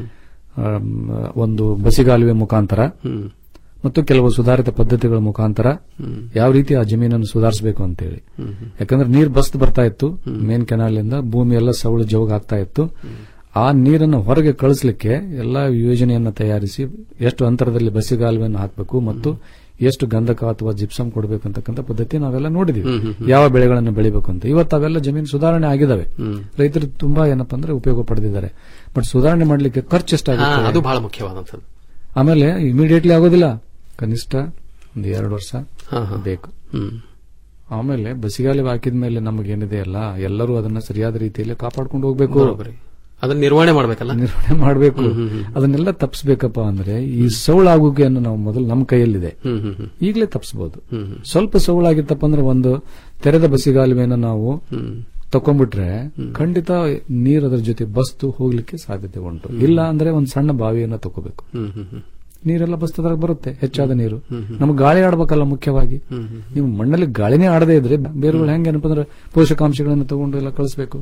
ಆಮ್, ಒಂದು ಬಸಿಗಾಲುವೆ ಮುಖಾಂತರ ಮತ್ತು ಕೆಲವು ಸುಧಾರಿತ ಪದ್ಧತಿಗಳ ಮುಖಾಂತರ ಯಾವ ರೀತಿ ಆ ಜಮೀನನ್ನು ಸುಧಾರಿಸಬೇಕು ಅಂತೇಳಿ ಯಾಕಂದ್ರೆ ನೀರು ಬಸ್ತ್ ಬರ್ತಾ ಇತ್ತು ಮೇನ್ ಕೆನಾಲ್ ಇಂದ ಭೂಮಿ ಎಲ್ಲ ಸವಳು ಜೋಗ ಆಗ್ತಾ ಇತ್ತು ಆ ನೀರನ್ನು ಹೊರಗೆ ಕಳಿಸ್ಲಿಕ್ಕೆ ಎಲ್ಲಾ ಯೋಜನೆಯನ್ನ ತಯಾರಿಸಿ ಎಷ್ಟು ಅಂತರದಲ್ಲಿ ಬಸಿಗಾಲುವೆಯನ್ನು ಹಾಕಬೇಕು ಮತ್ತು ಎಷ್ಟು ಗಂಧಕ ಅಥವಾ ಜಿಪ್ಸಮ್ ಕೊಡಬೇಕಂತಕ್ಕಂಥ ಪದ್ಧತಿ ನಾವೆಲ್ಲ ನೋಡಿದೀವಿ ಯಾವ ಬೆಳೆಗಳನ್ನು ಬೆಳಿಬೇಕು ಅಂತ ಇವತ್ತು ಅವೆಲ್ಲ ಜಮೀನು ಸುಧಾರಣೆ ಆಗಿದಾವೆ ರೈತರು ತುಂಬಾ ಏನಪ್ಪಾ ಅಂದ್ರೆ ಉಪಯೋಗ ಪಡೆದಿದ್ದಾರೆ ಬಟ್ ಸುಧಾರಣೆ ಮಾಡ್ಲಿಕ್ಕೆ ಖರ್ಚು ಹಾ, ಎಷ್ಟಾಗುತ್ತೆ ಅದು ಬಹಳ ಮುಖ್ಯವಾದಂಥದ್ದು ಆಮೇಲೆ ಇಮಿಡಿಯೇಟ್ಲಿ ಆಗೋದಿಲ್ಲ ಕನಿಷ್ಠ ಒಂದು ಎರಡು ವರ್ಷ ಹಾ, ಹಾ. ಬೇಕು ಹ್ಮ್ ಆಮೇಲೆ ಬಸಿಗಾಲಿ ಹಾಕಿದ ಮೇಲೆ ನಮಗೇನಿದೆ ಅಲ್ಲ ಎಲ್ಲರೂ ಅದನ್ನ ಸರಿಯಾದ ರೀತಿಯಲ್ಲಿ ಕಾಪಾಡ್ಕೊಂಡು ಹೋಗ್ಬೇಕು ಬರೋಬ್ಬರಿ. ಅದನ್ನ ನಿರ್ವಹಣೆ ಮಾಡ್ಬೇಕಲ್ಲ ನಿರ್ವಹಣೆ ಮಾಡಬೇಕು ಅದನ್ನೆಲ್ಲ ತಪ್ಪಿಸ್ಬೇಕಪ್ಪ ಅಂದ್ರೆ ಈ ಸೌಳಾಗುಗೆಯನ್ನು ನಾವು ಮೊದಲು ನಮ್ಮ ಕೈಯಲ್ಲಿದೆ ಹ್ಮ್ ಹ್ಮ್ ಹ್ಮ್ ಈಗಲೇ ತಪ್ಪಿಸಬಹುದು ಸ್ವಲ್ಪ ಸೌಳಾಗಿತ್ತಪ್ಪ ಅಂದ್ರೆ ಒಂದು ತೆರೆದ ಬಸಿಗಾಲುವೆಯನ್ನು ನಾವು ತಕೊಂಡ್ಬಿಟ್ರೆ ಖಂಡಿತ ನೀರು ಅದರ ಜೊತೆ ಬಸ್ತು ಹೋಗ್ಲಿಕ್ಕೆ ಸಾಧ್ಯತೆ ಉಂಟು ಇಲ್ಲ ಅಂದ್ರೆ ಒಂದು ಸಣ್ಣ ಬಾವಿಯನ್ನ ತಗೋಬೇಕು ಹ್ಮ್ ಹ್ಮ್ ಹ್ಮ್ ನೀರೆಲ್ಲ ಬಸ್ತದಾಗ ಬರುತ್ತೆ ಹೆಚ್ಚಾದ ನೀರು ನಮ್ಗೆ ಗಾಳಿ ಆಡ್ಬೇಕಲ್ಲ ಮುಖ್ಯವಾಗಿ ನೀವು ಮಣ್ಣಲ್ಲಿ ಗಾಳಿನೇ ಆಡದೇ ಇದ್ರೆ ಬೇರುಗಳು ಹೆಂಗೆ ಏನಪ್ಪ ಅಂದ್ರೆ ಪೋಷಕಾಂಶಗಳನ್ನು ತಗೊಂಡು ಎಲ್ಲ ಕಳಿಸ್ಬೇಕು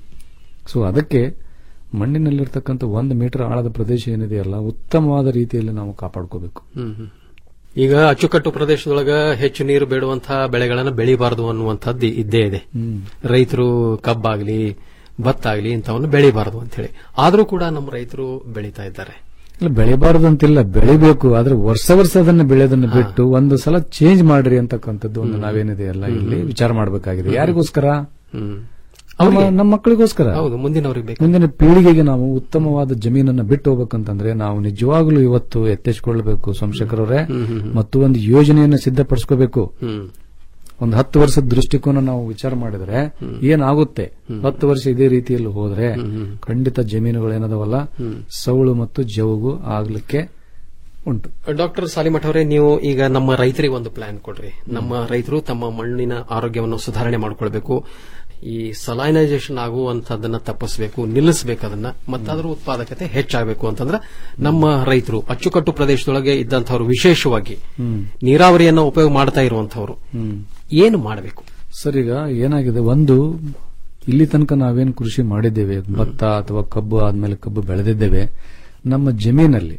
ಸೊ ಅದಕ್ಕೆ ಮಣ್ಣಿನಲ್ಲಿರ್ತಕ್ಕಂಥ ಒಂದು ಮೀಟರ್ ಆಳದ ಪ್ರದೇಶ ಏನಿದೆಯಲ್ಲ ಉತ್ತಮವಾದ ರೀತಿಯಲ್ಲಿ ನಾವು ಕಾಪಾಡ್ಕೋಬೇಕು ಹ್ಮ್ ಹ್ಮ್. ಈಗ ಅಚ್ಚುಕಟ್ಟು ಪ್ರದೇಶದೊಳಗ ಹೆಚ್ಚು ನೀರು ಬೇಡುವಂತಹ ಬೆಳೆಗಳನ್ನ ಬೆಳಿಬಾರದು ಅನ್ನುವಂಥದ್ದು ಇದ್ದೇ ಇದೆ ರೈತರು ಕಬ್ಬಾಗ್ಲಿ ಭತ್ತ ಆಗ್ಲಿ ಇಂಥವನ್ನು ಬೆಳಿಬಾರದು ಅಂತ ಹೇಳಿ ಆದ್ರೂ ಕೂಡ ನಮ್ಮ ರೈತರು ಬೆಳೀತಾ ಇದ್ದಾರೆ ಇಲ್ಲ ಬೆಳಿಬಾರದು ಅಂತಿಲ್ಲ ಬೆಳಿಬೇಕು ಆದ್ರೆ ವರ್ಷ ವರ್ಷ ಅದನ್ನ ಬೆಳೆಯೋದನ್ನ ಬಿಟ್ಟು ಒಂದು ಸಲ ಚೇಂಜ್ ಮಾಡ್ರಿ ಅಂತಕ್ಕಂಥದ್ದು ಒಂದು ನಾವೇನಿದೆಯಲ್ಲ ಇಲ್ಲಿ ವಿಚಾರ ಮಾಡಬೇಕಾಗಿದೆ ಯಾರಿಗೋಸ್ಕರ ಹ್ಮ್ ನಮ್ಮ ನಮ್ಮ ಮಕ್ಕಳಿಗೋಸ್ಕರ ಹೌದು ಮುಂದಿನವ್ರಿಗೆ ಬೇಕು ಮುಂದಿನ ಪೀಳಿಗೆಗೆ ನಾವು ಉತ್ತಮವಾದ ಜಮೀನನ್ನ ಬಿಟ್ಟು ಹೋಗ್ಬೇಕಂತಂದ್ರೆ ನಾವು ನಿಜವಾಗ್ಲೂ ಇವತ್ತು ಎತ್ತೆಚ್ಕೊಳ್ಬೇಕು ಸೋಮಶೇಖರವ್ರೆ ಮತ್ತು ಒಂದು ಯೋಜನೆಯನ್ನ ಸಿದ್ಧಪಡಿಸ್ಕೋಬೇಕು ಹ್ಮ್ ಒಂದು ಹತ್ತು ವರ್ಷದ ದೃಷ್ಟಿಕೋನ ನಾವು ವಿಚಾರ ಮಾಡಿದ್ರೆ ಏನಾಗುತ್ತೆ ಹತ್ತು ವರ್ಷ ಇದೇ ರೀತಿಯಲ್ಲಿ ಹೋದ್ರೆ ಖಂಡಿತ ಜಮೀನುಗಳು ಏನದವಲ್ಲ ಸೌಳು ಮತ್ತು ಜವುಗು ಆಗ್ಲಿಕ್ಕೆ ಉಂಟು ಡಾಕ್ಟರ್ ಸಾಲಿಮಠ್ ಅವರೇ ನೀವು ಈಗ ನಮ್ಮ ರೈತರಿಗೆ ಒಂದು ಪ್ಲಾನ್ ಕೊಡ್ರಿ ನಮ್ಮ ರೈತರು ತಮ್ಮ ಮಣ್ಣಿನ ಆರೋಗ್ಯವನ್ನು ಸುಧಾರಣೆ ಮಾಡಿಕೊಳ್ಬೇಕು ಈ ಸಲೈನೈಸೇಷನ್ ಆಗುವಂತದನ್ನ ತಪ್ಪಿಸಬೇಕು ನಿಲ್ಲಿಸಬೇಕು ಅದನ್ನ ಮತ್ತಾದ್ರೂ ಉತ್ಪಾದಕತೆ ಹೆಚ್ಚಾಗಬೇಕು ಅಂತಂದ್ರೆ ನಮ್ಮ ರೈತರು ಅಚ್ಚುಕಟ್ಟು ಪ್ರದೇಶದೊಳಗೆ ಇದ್ದಂತಹವರು ವಿಶೇಷವಾಗಿ ನೀರಾವರಿಯನ್ನ ಉಪಯೋಗ ಮಾಡ್ತಾ ಇರುವಂತಹವರು ಏನು ಮಾಡಬೇಕು ಸರ್ ಈಗ ಏನಾಗಿದೆ ಒಂದು ಇಲ್ಲಿ ತನಕ ನಾವೇನು ಕೃಷಿ ಮಾಡಿದ್ದೇವೆ ಭತ್ತ ಅಥವಾ ಕಬ್ಬು ಆದ್ಮೇಲೆ ಕಬ್ಬು ಬೆಳೆದಿದ್ದೇವೆ ನಮ್ಮ ಜಮೀನಲ್ಲಿ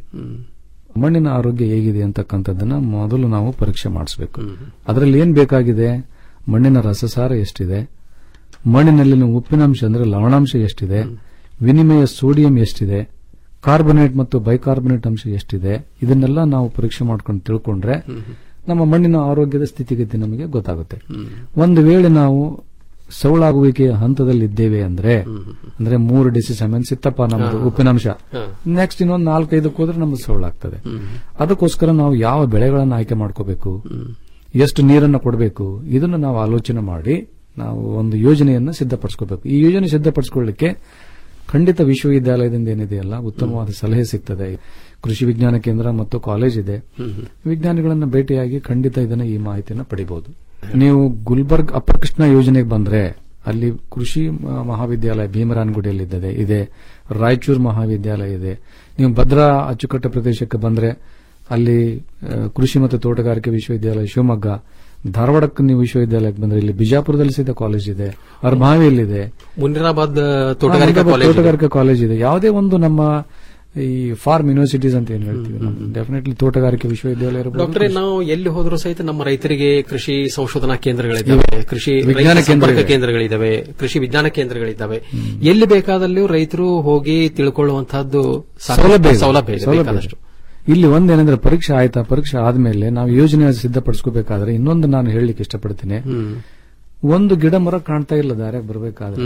ಮಣ್ಣಿನ ಆರೋಗ್ಯ ಹೇಗಿದೆ ಅಂತಕ್ಕಂಥದ್ದನ್ನ ಮೊದಲು ನಾವು ಪರೀಕ್ಷೆ ಮಾಡಿಸಬೇಕು ಅದರಲ್ಲಿ ಏನ್ ಬೇಕಾಗಿದೆ ಮಣ್ಣಿನ ರಸಸಾರ ಎಷ್ಟಿದೆ ಮಣ್ಣಿನಲ್ಲಿನ ಉಪ್ಪಿನಾಂಶ ಅಂದ್ರೆ ಲವಣಾಂಶ ಎಷ್ಟಿದೆ ವಿನಿಮಯ ಸೋಡಿಯಂ ಎಷ್ಟಿದೆ ಕಾರ್ಬೊನೇಟ್ ಮತ್ತು ಬೈಕಾರ್ಬೊನೇಟ್ ಅಂಶ ಎಷ್ಟಿದೆ ಇದನ್ನೆಲ್ಲ ನಾವು ಪರೀಕ್ಷೆ ಮಾಡ್ಕೊಂಡು ತಿಳ್ಕೊಂಡ್ರೆ ನಮ್ಮ ಮಣ್ಣಿನ ಆರೋಗ್ಯದ ಸ್ಥಿತಿಗತಿ ನಮಗೆ ಗೊತ್ತಾಗುತ್ತೆ ಒಂದು ವೇಳೆ ನಾವು ಸೌಳಾಗುವಿಕೆಯ ಹಂತದಲ್ಲಿದ್ದೇವೆ ಅಂದ್ರೆ ಅಂದ್ರೆ ಮೂರು ಡಿಸಿ ಸೆಮೆನ್ಸ್ ಇತ್ತಪ್ಪ ನಮ್ದು ಉಪ್ಪಿನಾಂಶ ನೆಕ್ಸ್ಟ್ ಇನ್ನೊಂದು ನಾಲ್ಕೈದಕ್ಕೆ ಹೋದ್ರೆ ನಮ್ದು ಸೌಳಾಗ್ತದೆ ಅದಕ್ಕೋಸ್ಕರ ನಾವು ಯಾವ ಬೆಳೆಗಳನ್ನು ಆಯ್ಕೆ ಮಾಡ್ಕೋಬೇಕು ಎಷ್ಟು ನೀರನ್ನು ಕೊಡಬೇಕು ಇದನ್ನು ನಾವು ಆಲೋಚನೆ ಮಾಡಿ ನಾವು ಒಂದು ಯೋಜನೆಯನ್ನು ಸಿದ್ಧಪಡಿಸ್ಕೋಬೇಕು ಈ ಯೋಜನೆ ಸಿದ್ಧಪಡಿಸ್ಕೊಳ್ಳಿಕ್ಕೆ ಖಂಡಿತ ವಿಶ್ವವಿದ್ಯಾಲಯದಿಂದ ಏನಿದೆಯಲ್ಲ ಉತ್ತಮವಾದ ಸಲಹೆ ಸಿಗ್ತದೆ ಕೃಷಿ ವಿಜ್ಞಾನ ಕೇಂದ್ರ ಮತ್ತು ಕಾಲೇಜ್ ಇದೆ ವಿಜ್ಞಾನಿಗಳನ್ನ ಭೇಟಿಯಾಗಿ ಖಂಡಿತ ಇದನ್ನ ಈ ಮಾಹಿತಿಯನ್ನು ಪಡಿಬಹುದು ನೀವು ಗುಲ್ಬರ್ಗ್ ಅಪ್ಪರ್ ಕೃಷ್ಣ ಯೋಜನೆಗೆ ಬಂದ್ರೆ ಅಲ್ಲಿ ಕೃಷಿ ಮ- ಮಹಾವಿದ್ಯಾಲಯ ಭೀಮರಾನ್ಗುಡಿಯಲ್ಲಿದೆ ಇದೆ ರಾಯಚೂರು ಮಹಾವಿದ್ಯಾಲಯ ಇದೆ ನೀವು ಭದ್ರಾ ಅಚ್ಚುಕಟ್ಟು ಪ್ರದೇಶಕ್ಕೆ ಬಂದ್ರೆ ಅಲ್ಲಿ ಆ, ಕೃಷಿ ಮತ್ತು ತೋಟಗಾರಿಕೆ ವಿಶ್ವವಿದ್ಯಾಲಯ ಶಿವಮೊಗ್ಗ ಧಾರವಾಡಕ್ಕೆ ನೀವು ವಿಶ್ವವಿದ್ಯಾಲಯಕ್ಕೆ ಬಂದ್ರೆ ಇಲ್ಲಿ ಬಿಜಾಪುರದಲ್ಲಿ ಸಹಿತ ಕಾಲೇಜ್ ಇದೆ ಅರ್ಭಾವಿಯಲ್ಲಿದೆ ಮುನಿರಾಬಾದ್ ತೋಟಗಾರಿಕಾ ಹಾ, ಕಾಲೇಜ್ ಇದೆ. ತೋಟಗಾರಿಕಾ ಕಾಲೇಜ್ ಇದೆ ಯಾವುದೇ ಒಂದು ನಮ್ಮ ಈ ಫಾರ್ಮ್ ಯೂನಿವರ್ಸಿಟೀಸ್ ಅಂತ ಏನ್ ಹೇಳ್ತೀವಿ ಡೆಫಿನೆಟ್ಲಿ ತೋಟಗಾರಿಕೆ ವಿಶ್ವವಿದ್ಯಾಲಯ ಇರ್ಬೋದು. ಡಾಕ್ಟ್ರೆ ನಾವು ಎಲ್ಲಿ ಹೋದ್ರೂ ಸಹಿತ ನಮ್ಮ ರೈತರಿಗೆ ಕೃಷಿ ಸಂಶೋಧನಾ ಕೇಂದ್ರಗಳಿದ್ದಾವೆ ಕೃಷಿ ವಿಜ್ಞಾನ ರೈತ ಸಂಪರ್ಕ ಕೇಂದ್ರ ಇದೆ. ಕೇಂದ್ರಗಳಿದ್ದಾವೆ ಕೃಷಿ ವಿಜ್ಞಾನ ಕೇಂದ್ರಗಳಿದ್ದಾವೆ ಎಲ್ಲಿ ಬೇಕಾದಲ್ಲಿಯೂ ರೈತರು ಹೋಗಿ ತಿಳ್ಕೊಳ್ಳುವಂತಹದ್ದು ಸಾಕಷ್ಟು ಸೌಲಭ್ಯ ಇದೆ. ಸೌಲಭ್ಯ ಇದೆ ಸೌಲಭ್ಯ ಬೇಕಾದಷ್ಟು ಇದೆ. ಇಲ್ಲಿ ಒಂದೇನಂದ್ರೆ ಪರೀಕ್ಷೆ ಆಯ್ತಾ ಪರೀಕ್ಷೆ ಆದ್ಮೇಲೆ ನಾವು ಯೋಜನೆ ಸಿದ್ಧಪಡಿಸ್ಕೋಬೇಕಾದ್ರೆ ಇನ್ನೊಂದು ನಾನು ಹೇಳಲಿಕ್ಕೆ ಇಷ್ಟಪಡ್ತೀನಿ ಒಂದು ಗಿಡ ಮರ ಕಾಣ್ತಾ ಇಲ್ಲ ದಾರ್ಯಾಗ ಬರಬೇಕಾದ್ರೆ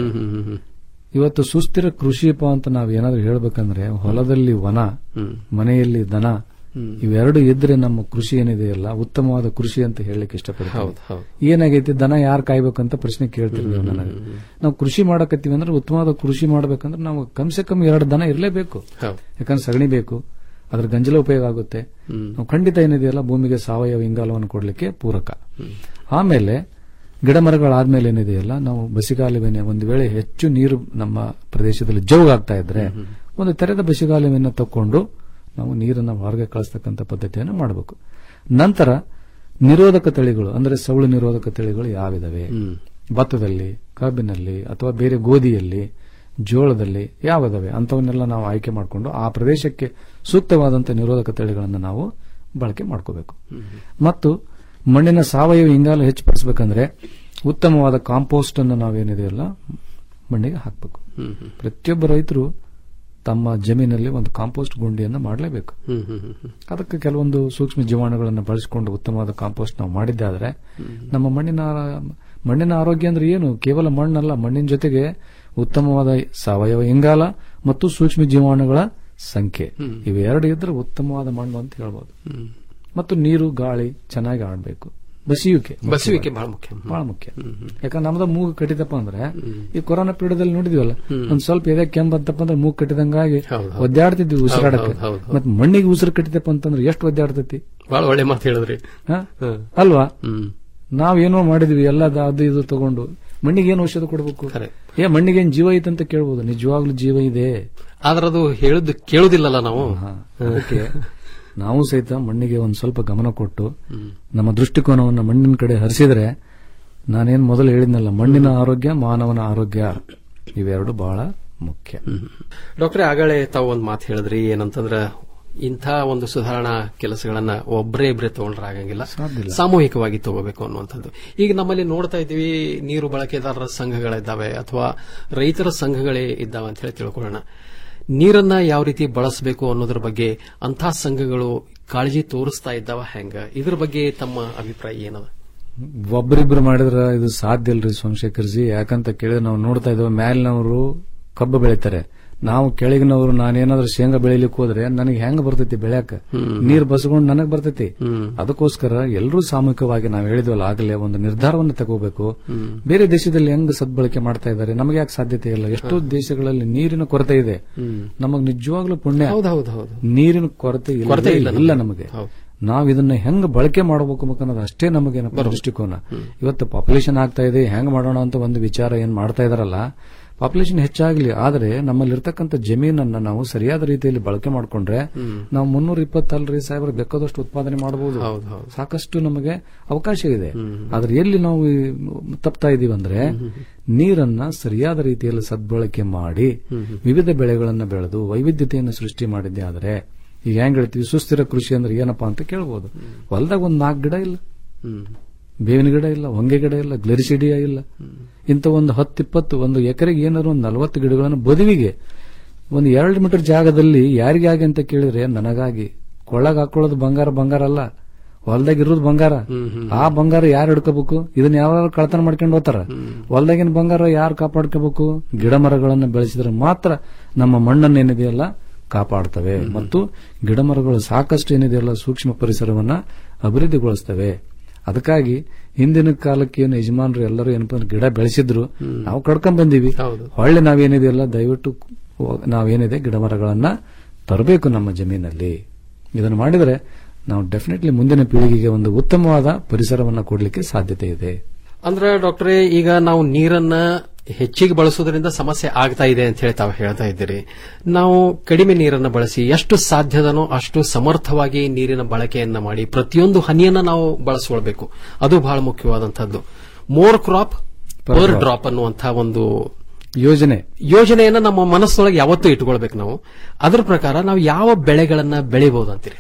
ಇವತ್ತು ಸುಸ್ಥಿರ ಕೃಷಿಪ ಅಂತ ನಾವ್ ಏನಾದ್ರೂ ಹೇಳ್ಬೇಕಂದ್ರೆ ಹೊಲದಲ್ಲಿ ವನ ಮನೆಯಲ್ಲಿ ದನ ಇವೆರಡು ಇದ್ರೆ ನಮ್ಮ ಕೃಷಿ ಏನಿದೆಯಲ್ಲ ಉತ್ತಮವಾದ ಕೃಷಿ ಅಂತ ಹೇಳಲಿಕ್ಕೆ ಇಷ್ಟಪಡ್ತೀನಿ ಹೌದು, ಹೌದು. ಏನಾಗೈತಿ ದನ ಯಾರು ಕಾಯ್ಬೇಕಂತ ಪ್ರಶ್ನೆ ಕೇಳ್ತೀರಿ ನೀವು ನನಗೆ ನಾವು ಕೃಷಿ ಮಾಡಕತ್ತೀವಿ ಅಂದ್ರೆ ಉತ್ತಮವಾದ ಕೃಷಿ ಮಾಡ್ಬೇಕಂದ್ರೆ ನಾವು ಕಮ್ಸೆ ಕಮ್ ಎರಡು ದನ ಇರಲೇಬೇಕು ಹೌದು. ಯಾಕಂದ್ರೆ ಸಗಣಿ ಬೇಕು ಅದ್ರ ಗಂಜಲ ಉಪಯೋಗ ಆಗುತ್ತೆ ನಾವು ಖಂಡಿತ ಏನಿದೆಯಲ್ಲ ಭೂಮಿಗೆ ಸಾವಯವ ಇಂಗಾಲವನ್ನು ಕೊಡಲಿಕ್ಕೆ ಪೂರಕ ಆಮೇಲೆ ಗಿಡ ಮರಗಳಾದ್ಮೇಲೆ ಏನಿದೆಯಲ್ಲ ನಾವು ಬಸಿಗಾಲುವೆನೆ ಒಂದು ವೇಳೆ ಹೆಚ್ಚು ನೀರು ನಮ್ಮ ಪ್ರದೇಶದಲ್ಲಿ ಜೋಗಾಗ್ತಾ ಇದ್ರೆ ಒಂದು ತೆರೆದ ಬಸಿಗಾಲುವೆಯನ್ನು ತಕೊಂಡು ನಾವು ನೀರನ್ನು ಹೊರಗೆ ಕಳಿಸ್ತಕ್ಕಂಥ ಪದ್ಧತಿಯನ್ನು ಮಾಡಬೇಕು ನಂತರ ನಿರೋಧಕ ತಳಿಗಳು ಅಂದ್ರೆ ಸೌಳು ನಿರೋಧಕ ತಳಿಗಳು ಯಾವಿದಾವೆ ಭತ್ತದಲ್ಲಿ ಕಬ್ಬಿನಲ್ಲಿ ಅಥವಾ ಬೇರೆ ಗೋಧಿಯಲ್ಲಿ ಜೋಳದಲ್ಲಿ ಯಾವದವೆ ಅಂತವನ್ನೆಲ್ಲ ನಾವು ಆಯ್ಕೆ ಮಾಡಿಕೊಂಡು ಆ ಪ್ರದೇಶಕ್ಕೆ ಸೂಕ್ತವಾದಂಥ ನಿರೋಧಕ ತಳಿಗಳನ್ನು ನಾವು ಬಳಕೆ ಮಾಡ್ಕೋಬೇಕು ಮತ್ತು ಮಣ್ಣಿನ ಸಾವಯವ ಇಂಗಾಲ ಹೆಚ್ಚುಪಡಿಸಬೇಕಂದ್ರೆ ಉತ್ತಮವಾದ ಕಾಂಪೋಸ್ಟ್ ಅನ್ನು ನಾವೇನಿದೆಯಲ್ಲ ಮಣ್ಣಿಗೆ ಹಾಕಬೇಕು ಪ್ರತಿಯೊಬ್ಬ ರೈತರು ತಮ್ಮ ಜಮೀನಲ್ಲಿ ಒಂದು ಕಾಂಪೋಸ್ಟ್ ಗುಂಡಿಯನ್ನು ಮಾಡಲೇಬೇಕು ಅದಕ್ಕೆ ಕೆಲವೊಂದು ಸೂಕ್ಷ್ಮ ಜೀವಾಣುಗಳನ್ನು ಬಳಸಿಕೊಂಡು ಉತ್ತಮವಾದ ಕಾಂಪೋಸ್ಟ್ ನಾವು ಮಾಡಿದ್ದಾದ್ರೆ ನಮ್ಮ ಮಣ್ಣಿನ ಆರ- ಮಣ್ಣಿನ ಆರೋಗ್ಯ ಅಂದ್ರೆ ಏನು ಕೇವಲ ಮಣ್ಣಲ್ಲ ಮಣ್ಣಿನ ಜೊತೆಗೆ ಉತ್ತಮವಾದ ಸಾವಯವ ಇಂಗಾಲ ಮತ್ತು ಸೂಕ್ಷ್ಮ ಜೀವಾಣುಗಳ ಸಂಖ್ಯೆ ಇವೆರಡು ಇದ್ರೆ ಉತ್ತಮವಾದ ಮಣ್ಣು ಅಂತ ಹೇಳ್ಬೋದು ಮತ್ತು ನೀರು ಗಾಳಿ ಚೆನ್ನಾಗಿ ಆಡಬೇಕು ಬಸಿಯುವಿಕೆ ಬಸುವಿಕೆ ಬಹಳ ಮುಖ್ಯ ಬಹಳ ಮುಖ್ಯ ಯಾಕಂದ್ರೆ ನಮ್ದ ಮೂಗು ಕಟ್ಟಿದಪ್ಪ ಅಂದ್ರೆ ಈ ಕೊರೋನಾ ಪೀರಿಯಡದಲ್ಲಿ ನೋಡಿದ್ವಲ್ಲ ಒಂದ್ ಸ್ವಲ್ಪ ಎದೆ ಕೆಂಪ್ ಅಂತಪ್ಪ ಅಂದ್ರೆ ಮೂಗು ಕಟ್ಟಿದಂಗಾಗಿ ಒದ್ದಾಡ್ತಿದ್ವಿ ಉಸಿರಾಡಕ್ಕೆ ಹೌದು, ಹೌದು, ಹೌದು. ಮತ್ ಮಣ್ಣಿಗೆ ಉಸಿರು ಕಟ್ಟಿದಪ್ಪ ಅಂತಂದ್ರೆ ಎಷ್ಟು ಒದ್ದಾಡ್ತೈತಿ ಬಹಳ ಒಳ್ಳೆ ಮಾತು ಹೇಳಿದ್ರಿ ಹ? ಅಲ್ವಾ ನಾವೇನೋ ಮಾಡಿದ್ವಿ ಎಲ್ಲ ಅದು ಇದು ತಗೊಂಡು ಮಣ್ಣಿಗೆ ಏನು ಔಷಧ ಕೊಡಬೇಕು ಏ ಮಣ್ಣಿಗೆ ಏನ್ ಜೀವ ಐತೆ ಅಂತ ಕೇಳ್ಬೋದು ನಿಜವಾಗ್ಲೂ ಜೀವ ಇದೆ ಆದ್ರೆ ಅದು ಹೇಳುದು ಕೇಳುದಿಲ್ಲಲ್ಲ ನಾವು ಅದಕ್ಕೆ ನಾವು ಸಹಿತ ಮಣ್ಣಿಗೆ ಒಂದ್ ಸ್ವಲ್ಪ ಗಮನ ಕೊಟ್ಟು ನಮ್ಮ ದೃಷ್ಟಿಕೋನವನ್ನು ಮಣ್ಣಿನ ಕಡೆ ಹರಿಸಿದ್ರೆ ನಾನೇನ್ ಮೊದಲು ಹೇಳಿದ್ನಲ್ಲ ಮಣ್ಣಿನ ಆರೋಗ್ಯ ಮಾನವನ ಆರೋಗ್ಯ ಇವೆರಡು ಬಹಳ ಮುಖ್ಯ ಡಾಕ್ಟ್ರೆ ಆಗಳೇ ತಾವು ಒಂದು ಮಾತು ಹೇಳಿದ್ರಿ ಏನಂತಂದ್ರ ಇಂಥ ಒಂದು ಸುಧಾರಣಾ ಕೆಲಸಗಳನ್ನ ಒಬ್ಬರೇ ಇಬ್ಬರೇ ತಗೊಂಡ್ರೆ ಆಗಂಗಿಲ್ಲ ಸಾಮೂಹಿಕವಾಗಿ ತಗೋಬೇಕು ಅನ್ನುವಂಥದ್ದು ಈಗ ನಮ್ಮಲ್ಲಿ ನೋಡ್ತಾ ಇದ್ದೀವಿ ನೀರು ಬಳಕೆದಾರರ ಸಂಘಗಳಿದ್ದಾವೆ ಅಥವಾ ರೈತರ ಸಂಘಗಳೇ ಇದ್ದಾವೆ ಅಂತ ಹೇಳಿ ತಿಳ್ಕೊಳ್ಳೋಣ ನೀರನ್ನ ಯಾವ ರೀತಿ ಬಳಸಬೇಕು ಅನ್ನೋದ್ರ ಬಗ್ಗೆ ಅಂಥ ಸಂಘಗಳು ಕಾಳಜಿ ತೋರಿಸ್ತಾ ಇದ್ದಾವ ಹೆಂಗ ಇದ್ರ ಬಗ್ಗೆ ತಮ್ಮ ಅಭಿಪ್ರಾಯ ಏನದ ಒಬ್ಬರಿಬ್ರು ಮಾಡಿದ್ರ ಇದು ಸಾಧ್ಯ ಇಲ್ರಿ ಸೋಮಶೇಖರ್ ಜಿ ಯಾಕಂತ ಕೇಳಿದ್ರೆ ನಾವು ನೋಡ್ತಾ ಇದ್ದೇವೆ ಮ್ಯಾಲಿನವರು ಕಬ್ಬು ಬೆಳಿತಾರೆ ನಾವು ಕೆಳಗಿನವರು ನಾನೇನಾದ್ರೂ ಶೇಂಗಾ ಬೆಳಿಲಿಕ್ಕೆ ಹೋದ್ರೆ ನನಗೆ ಹೆಂಗ್ ಬರ್ತೈತಿ ಬೆಳ್ಯಾಕ ನೀರ್ ಬಸ್ಕೊಂಡು ನನಗ್ ಬರ್ತೈತಿ ಅದಕ್ಕೋಸ್ಕರ ಎಲ್ಲರೂ ಸಾಮೂಹಿಕವಾಗಿ ನಾವು ಹೇಳಿದ್ವಲ್ಲ ಆಗಲೇ ಒಂದು ನಿರ್ಧಾರವನ್ನು ತಗೋಬೇಕು ಬೇರೆ ದೇಶದಲ್ಲಿ ಹೆಂಗ್ ಸದ್ಬಳಕೆ ಮಾಡ್ತಾ ಇದ್ದಾರೆ ನಮಗೆ ಯಾಕೆ ಸಾಧ್ಯತೆ ಇಲ್ಲ ಎಷ್ಟೋ ದೇಶಗಳಲ್ಲಿ ನೀರಿನ ಕೊರತೆ ಇದೆ ನಮಗ್ ನಿಜವಾಗ್ಲೂ ಪುಣ್ಯ ಹೌದೌದು ಹೌದು ನೀರಿನ ಕೊರತೆ ಇಲ್ಲವೇ ಕೊರತೆ ಇಲ್ಲ ಇಲ್ಲ ನಮಗೆ. ನಮಗೆ ನಾವ್ ಇದನ್ನ ಹೆಂಗ್ ಬಳಕೆ ಮಾಡಬೇಕು ಅನ್ನೋದು ಅಷ್ಟೇ ನಮಗೆ ದೃಷ್ಟಿಕೋನ ಇವತ್ತು ಪಾಪ್ಯುಲೇಷನ್ ಆಗ್ತಾ ಇದೆ ಹೆಂಗ್ ಮಾಡೋಣ ಅಂತ ಒಂದು ವಿಚಾರ ಏನ್ ಮಾಡ್ತಾ ಇದಾರಲ್ಲ ಪಾಪ್ಯುಲೇಷನ್ ಹೆಚ್ಚಾಗ್ಲಿ ಆದ್ರೆ ನಮ್ಮಲ್ಲಿರ್ತಕ್ಕಂಥ ಜಮೀನನ್ನ ನಾವು ಸರಿಯಾದ ರೀತಿಯಲ್ಲಿ ಬಳಕೆ ಮಾಡ್ಕೊಂಡ್ರೆ ನಾವು ಮುನ್ನೂರ ಇಪ್ಪತ್ತಲ್ರಿ ಸಾಹೇಬ್ರ ಬೇಕಾದಷ್ಟು ಉತ್ಪಾದನೆ ಮಾಡಬಹುದು ಸಾಕಷ್ಟು ನಮಗೆ ಅವಕಾಶ ಇದೆ ಆದ್ರೆ ಎಲ್ಲಿ ನಾವು ಈ ತಪ್ತಾ ಇದೀವಿ ಅಂದ್ರೆ ನೀರನ್ನ ಸರಿಯಾದ ರೀತಿಯಲ್ಲಿ ಸದ್ಬಳಕೆ ಮಾಡಿ ವಿವಿಧ ಬೆಳೆಗಳನ್ನ ಬೆಳೆದು ವೈವಿಧ್ಯತೆಯನ್ನು ಸೃಷ್ಟಿ ಮಾಡಿದ್ದೆ ಆದ್ರೆ ಈಗ ಹೆಂಗ್ ಹೇಳ್ತೀವಿ ಸುಸ್ಥಿರ ಕೃಷಿ ಅಂದ್ರೆ ಏನಪ್ಪಾ ಅಂತ ಕೇಳ್ಬೋದು ಹೊಲದಾಗ ಒಂದ್ ನಾಲ್ಕು ಗಿಡ ಇಲ್ಲ ಬೇವಿನ ಗಿಡ ಇಲ್ಲ ಹೊಂಗೆ ಗಿಡ ಇಲ್ಲ ಗ್ಲೆರಿಸಿಡಿಯಾ ಇಲ್ಲ ಇಂಥ ಒಂದು ಹತ್ತಿಪ್ಪತ್ತು ಒಂದು ಎಕರೆಗೆ ಏನಾದ್ರು ಒಂದು ನಲವತ್ತು ಗಿಡಗಳನ್ನು ಬದುವಿಗೆ ಒಂದು ಎರಡು ಮೀಟರ್ ಜಾಗದಲ್ಲಿ ಯಾರಿಗಾಗಿ ಅಂತ ಕೇಳಿದ್ರೆ ನನಗಾಗಿ ಕೊಳ್ಳಾಗ ಹಾಕೊಳ್ಳೋದು ಬಂಗಾರ ಬಂಗಾರ ಅಲ್ಲ ಹೊಲ್ದಾಗ ಇರೋದು ಬಂಗಾರ ಆ ಬಂಗಾರ ಯಾರು ಹಿಡ್ಕೋಬೇಕು ಇದನ್ನ ಯಾವ ಕಳತನ ಮಾಡ್ಕೊಂಡು ಹೋಗ್ತಾರ ಹೊಲ್ದಾಗಿನ ಬಂಗಾರ ಯಾರು ಕಾಪಾಡ್ಕೋಬೇಕು ಗಿಡ ಮರಗಳನ್ನ ಬೆಳೆಸಿದ್ರೆ ಮಾತ್ರ ನಮ್ಮ ಮಣ್ಣನ್ನು ಏನಿದೆಯಲ್ಲ ಕಾಪಾಡ್ತವೆ ಮತ್ತು ಗಿಡ ಮರಗಳು ಸಾಕಷ್ಟು ಏನಿದೆಯಲ್ಲ ಸೂಕ್ಷ್ಮ ಪರಿಸರವನ್ನ ಅಭಿವೃದ್ಧಿಗೊಳಿಸ್ತವೆ ಅದಕ್ಕಾಗಿ ಹಿಂದಿನ ಕಾಲಕ್ಕೆ ಏನು ಯಜಮಾನರು ಎಲ್ಲರೂ ಏನಪ್ಪ ಅಂದ್ರೆ ಗಿಡ ಬೆಳೆಸಿದ್ರು ನಾವು ಕಡ್ಕೊಂಡ್ ಬಂದೀವಿ ಹೊಳ್ಳೆ ನಾವೇನಿದೆಯಲ್ಲ ದಯವಿಟ್ಟು ನಾವೇನಿದೆ ಗಿಡ ಮರಗಳನ್ನ ತರಬೇಕು ನಮ್ಮ ಜಮೀನಲ್ಲಿ ಇದನ್ನು ಮಾಡಿದ್ರೆ ನಾವು ಡೆಫಿನೆಟ್ಲಿ ಮುಂದಿನ ಪೀಳಿಗೆಗೆ ಒಂದು ಉತ್ತಮವಾದ ಪರಿಸರವನ್ನ ಕೊಡ್ಲಿಕ್ಕೆ ಸಾಧ್ಯತೆ ಇದೆ ಅಂದ್ರೆ ಡಾಕ್ಟ್ರೇ ಈಗ ನಾವು ನೀರನ್ನ ಹೆಚ್ಚಿಗೆ ಬಳಸೋದ್ರಿಂದ ಸಮಸ್ಯೆ ಆಗ್ತಾ ಇದೆ ಅಂತ ಹೇಳಿ ತಾವು ಹೇಳ್ತಾ ಇದ್ದೀರಿ ನಾವು ಕಡಿಮೆ ನೀರನ್ನು ಬಳಸಿ ಎಷ್ಟು ಸಾಧ್ಯದನೋ ಅಷ್ಟು ಸಮರ್ಥವಾಗಿ ನೀರಿನ ಬಳಕೆಯನ್ನ ಮಾಡಿ ಪ್ರತಿಯೊಂದು ಹನಿಯನ್ನ ನಾವು ಬಳಸ್ಕೊಳ್ಬೇಕು ಅದು ಬಹಳ ಮುಖ್ಯವಾದಂತಹದ್ದು ಮೋರ್ ಕ್ರಾಪ್ ಪರ್ ಡ್ರಾಪ್ ಅನ್ನುವಂತಹ ಒಂದು ಯೋಜನೆ ಯೋಜನೆಯನ್ನ ನಮ್ಮ ಮನಸ್ಸೊಳಗೆ ಯಾವತ್ತೂ ಇಟ್ಕೊಳ್ಬೇಕು ನಾವು ಅದರ ಪ್ರಕಾರ ನಾವು ಯಾವ ಬೆಳೆಗಳನ್ನ ಬೆಳಿಬಹುದು ಅಂತೀರಿ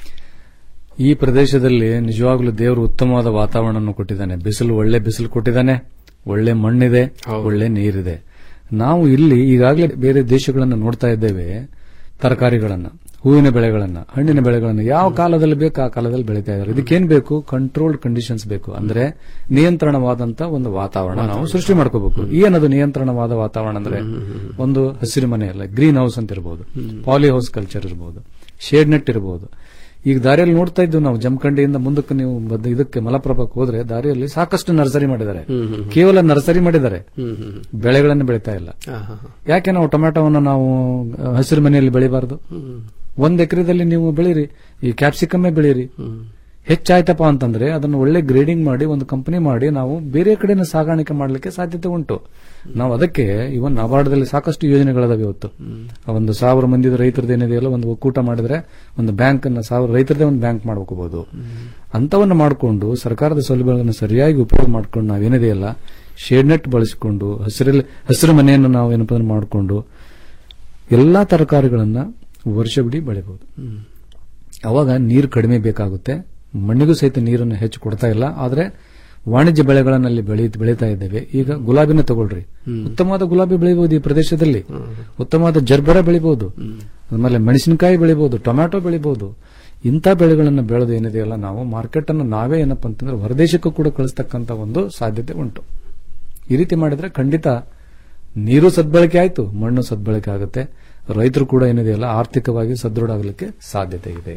ಈ ಪ್ರದೇಶದಲ್ಲಿ ನಿಜವಾಗ್ಲೂ ದೇವರು ಉತ್ತಮವಾದ ವಾತಾವರಣ ಕೊಟ್ಟಿದ್ದಾನೆ ಬಿಸಿಲು ಒಳ್ಳೆ ಬಿಸಿಲು ಕೊಟ್ಟಿದ್ದಾನೆ ಒಳ್ಳೆ ಮಣ್ಣಿದೆ ಒಳ್ಳೆ ನೀರಿದೆ ನಾವು ಇಲ್ಲಿ ಈಗಾಗಲೇ ಬೇರೆ ದೇಶಗಳನ್ನ ನೋಡ್ತಾ ಇದ್ದೇವೆ ತರಕಾರಿಗಳನ್ನ ಹೂವಿನ ಬೆಳೆಗಳನ್ನ ಹಣ್ಣಿನ ಬೆಳೆಗಳನ್ನ ಯಾವ ಕಾಲದಲ್ಲಿ ಬೇಕು ಆ ಕಾಲದಲ್ಲಿ ಬೆಳೀತಾ ಇದ್ದಾರೆ ಇದಕ್ಕೇನ್ ಬೇಕು ಕಂಟ್ರೋಲ್ಡ್ ಕಂಡೀಷನ್ಸ್ ಬೇಕು ಅಂದ್ರೆ ನಿಯಂತ್ರಣವಾದಂತ ಒಂದು ವಾತಾವರಣ ನಾವು ಸೃಷ್ಟಿ ಮಾಡ್ಕೋಬೇಕು ಏನದು ನಿಯಂತ್ರಣವಾದ ವಾತಾವರಣ ಅಂದ್ರೆ ಒಂದು ಹಸಿರು ಮನೆ ಅಲ್ಲ ಗ್ರೀನ್ ಹೌಸ್ ಅಂತ ಇರಬಹುದು ಪಾಲಿ ಹೌಸ್ ಕಲ್ಚರ್ ಇರಬಹುದು ಶೇಡ್ ನೆಟ್ ಇರಬಹುದು ಈಗ ದಾರಿಯಲ್ಲಿ ನೋಡ್ತಾ ಇದ್ದು ನಾವು ಜಮಖಂಡಿಯಿಂದ ಮುಂದಕ್ಕೆ ನೀವು ಬದ್ದ- ಇದಕ್ಕೆ ಮಲಪ್ರಭಕ್ಕೆ ಹೋದ್ರೆ ದಾರಿಯಲ್ಲಿ ಸಾಕಷ್ಟು ನರ್ಸರಿ ಮಾಡಿದ್ದಾರೆ ಕೇವಲ ನರ್ಸರಿ ಮಾಡಿದ್ದಾರೆ ಬೆಳೆಗಳನ್ನು ಬೆಳೀತಾ ಇಲ್ಲ ಯಾಕೆ ನಾವು ಟೊಮ್ಯಾಟೋವನ್ನು ನಾವು ಅಹ್, ಹಸಿರು ಮನೆಯಲ್ಲಿ ಬೆಳಿಬಾರದು ಒಂದ್ ಎಕರೆದಲ್ಲಿ ನೀವು ಬೆಳೀರಿ ಈ ಕ್ಯಾಪ್ಸಿಕಮ್ಮೇ ಬೆಳೀರಿ ಹೆಚ್ಚಾಯ್ತಪ್ಪ ಅಂತಂದ್ರೆ ಅದನ್ನು ಒಳ್ಳೆ ಗ್ರೇಡಿಂಗ್ ಮಾಡಿ ಒಂದು ಕಂಪನಿ ಮಾಡಿ ನಾವು ಬೇರೆ ಕಡೆನ ಸಾಗಾಣಿಕೆ ಮಾಡಲಿಕ್ಕೆ ಸಾಧ್ಯತೆ ಉಂಟು ನಾವು ಅದಕ್ಕೆ ಇವನ್ ನಬಾರ್ಡ್ದಲ್ಲಿ ಸಾಕಷ್ಟು ಯೋಜನೆಗಳದಾವೆ ಇವತ್ತು ಆ ಒಂದು ಸಾವಿರ ಮಂದಿ ರೈತರದ್ದು ಏನಿದೆಯಲ್ಲ ಒಂದು ಒಕ್ಕೂಟ ಮಾಡಿದ್ರೆ ಒಂದು ಬ್ಯಾಂಕ್ ಅನ್ನ ಸಾವಿರ ರೈತರದೇ ಒಂದು ಬ್ಯಾಂಕ್ ಮಾಡ್ಕೋಬಹುದು ಅಂತವನ್ನ ಮಾಡಿಕೊಂಡು ಸರ್ಕಾರದ ಸೌಲಭ್ಯಗಳನ್ನು ಸರಿಯಾಗಿ ಉಪಯೋಗ ಮಾಡ್ಕೊಂಡು ನಾವೇನಿದೆಯಲ್ಲ ಶೇಡ್ ನೆಟ್ ಬಳಸಿಕೊಂಡು ಹಸಿರಲ್ಲಿ ಹಸಿರು ಮನೆಯನ್ನು ನಾವು ಏನಪ್ಪ ಅಂದ್ರೆ ಮಾಡಿಕೊಂಡು ಎಲ್ಲಾ ತರಕಾರಿಗಳನ್ನ ವರ್ಷವಿಡೀ ಬೆಳಿಬಹುದು ಅವಾಗ ನೀರು ಕಡಿಮೆ ಬೇಕಾಗುತ್ತೆ ಮಣ್ಣಿಗೂ ಸಹಿತ ನೀರನ್ನು ಹೆಚ್ಚು ಕೊಡ್ತಾ ಇಲ್ಲ ಆದ್ರೆ ವಾಣಿಜ್ಯ ಬೆಳೆಗಳನ್ನಲ್ಲಿ ಬೆಳಿ ಬೆಳೀತಾ ಇದ್ದೇವೆ ಈಗ ಗುಲಾಬಿನ ತಗೊಳ್ರಿ ಉತ್ತಮವಾದ ಗುಲಾಬಿ ಬೆಳಿಬಹುದು ಈ ಪ್ರದೇಶದಲ್ಲಿ ಉತ್ತಮವಾದ ಜರ್ಬರ ಬೆಳಿಬಹುದು ಆಮೇಲೆ ಮೆಣಸಿನಕಾಯಿ ಬೆಳಿಬಹುದು ಟೊಮ್ಯಾಟೊ ಬೆಳಿಬಹುದು ಇಂಥ ಬೆಳೆಗಳನ್ನು ಬೆಳೆದು ಏನಿದೆಯಲ್ಲ ನಾವು ಮಾರ್ಕೆಟ್ ಅನ್ನು ನಾವೇ ಏನಪ್ಪ ಅಂತಂದ್ರೆ ಹೊರದೇಶಕ್ಕೂ ಕೂಡ ಕಳಿಸ್ತಕ್ಕಂತ ಒಂದು ಸಾಧ್ಯತೆ ಉಂಟು ಈ ರೀತಿ ಮಾಡಿದ್ರೆ ಖಂಡಿತ ನೀರು ಸದ್ಬಳಕೆ ಆಯ್ತು ಮಣ್ಣು ಸದ್ಬಳಕೆ ಆಗುತ್ತೆ ರೈತರು ಕೂಡ ಏನಿದೆಯಲ್ಲ ಆರ್ಥಿಕವಾಗಿ ಸದೃಢ ಆಗಲಿಕ್ಕೆ ಸಾಧ್ಯತೆ ಇದೆ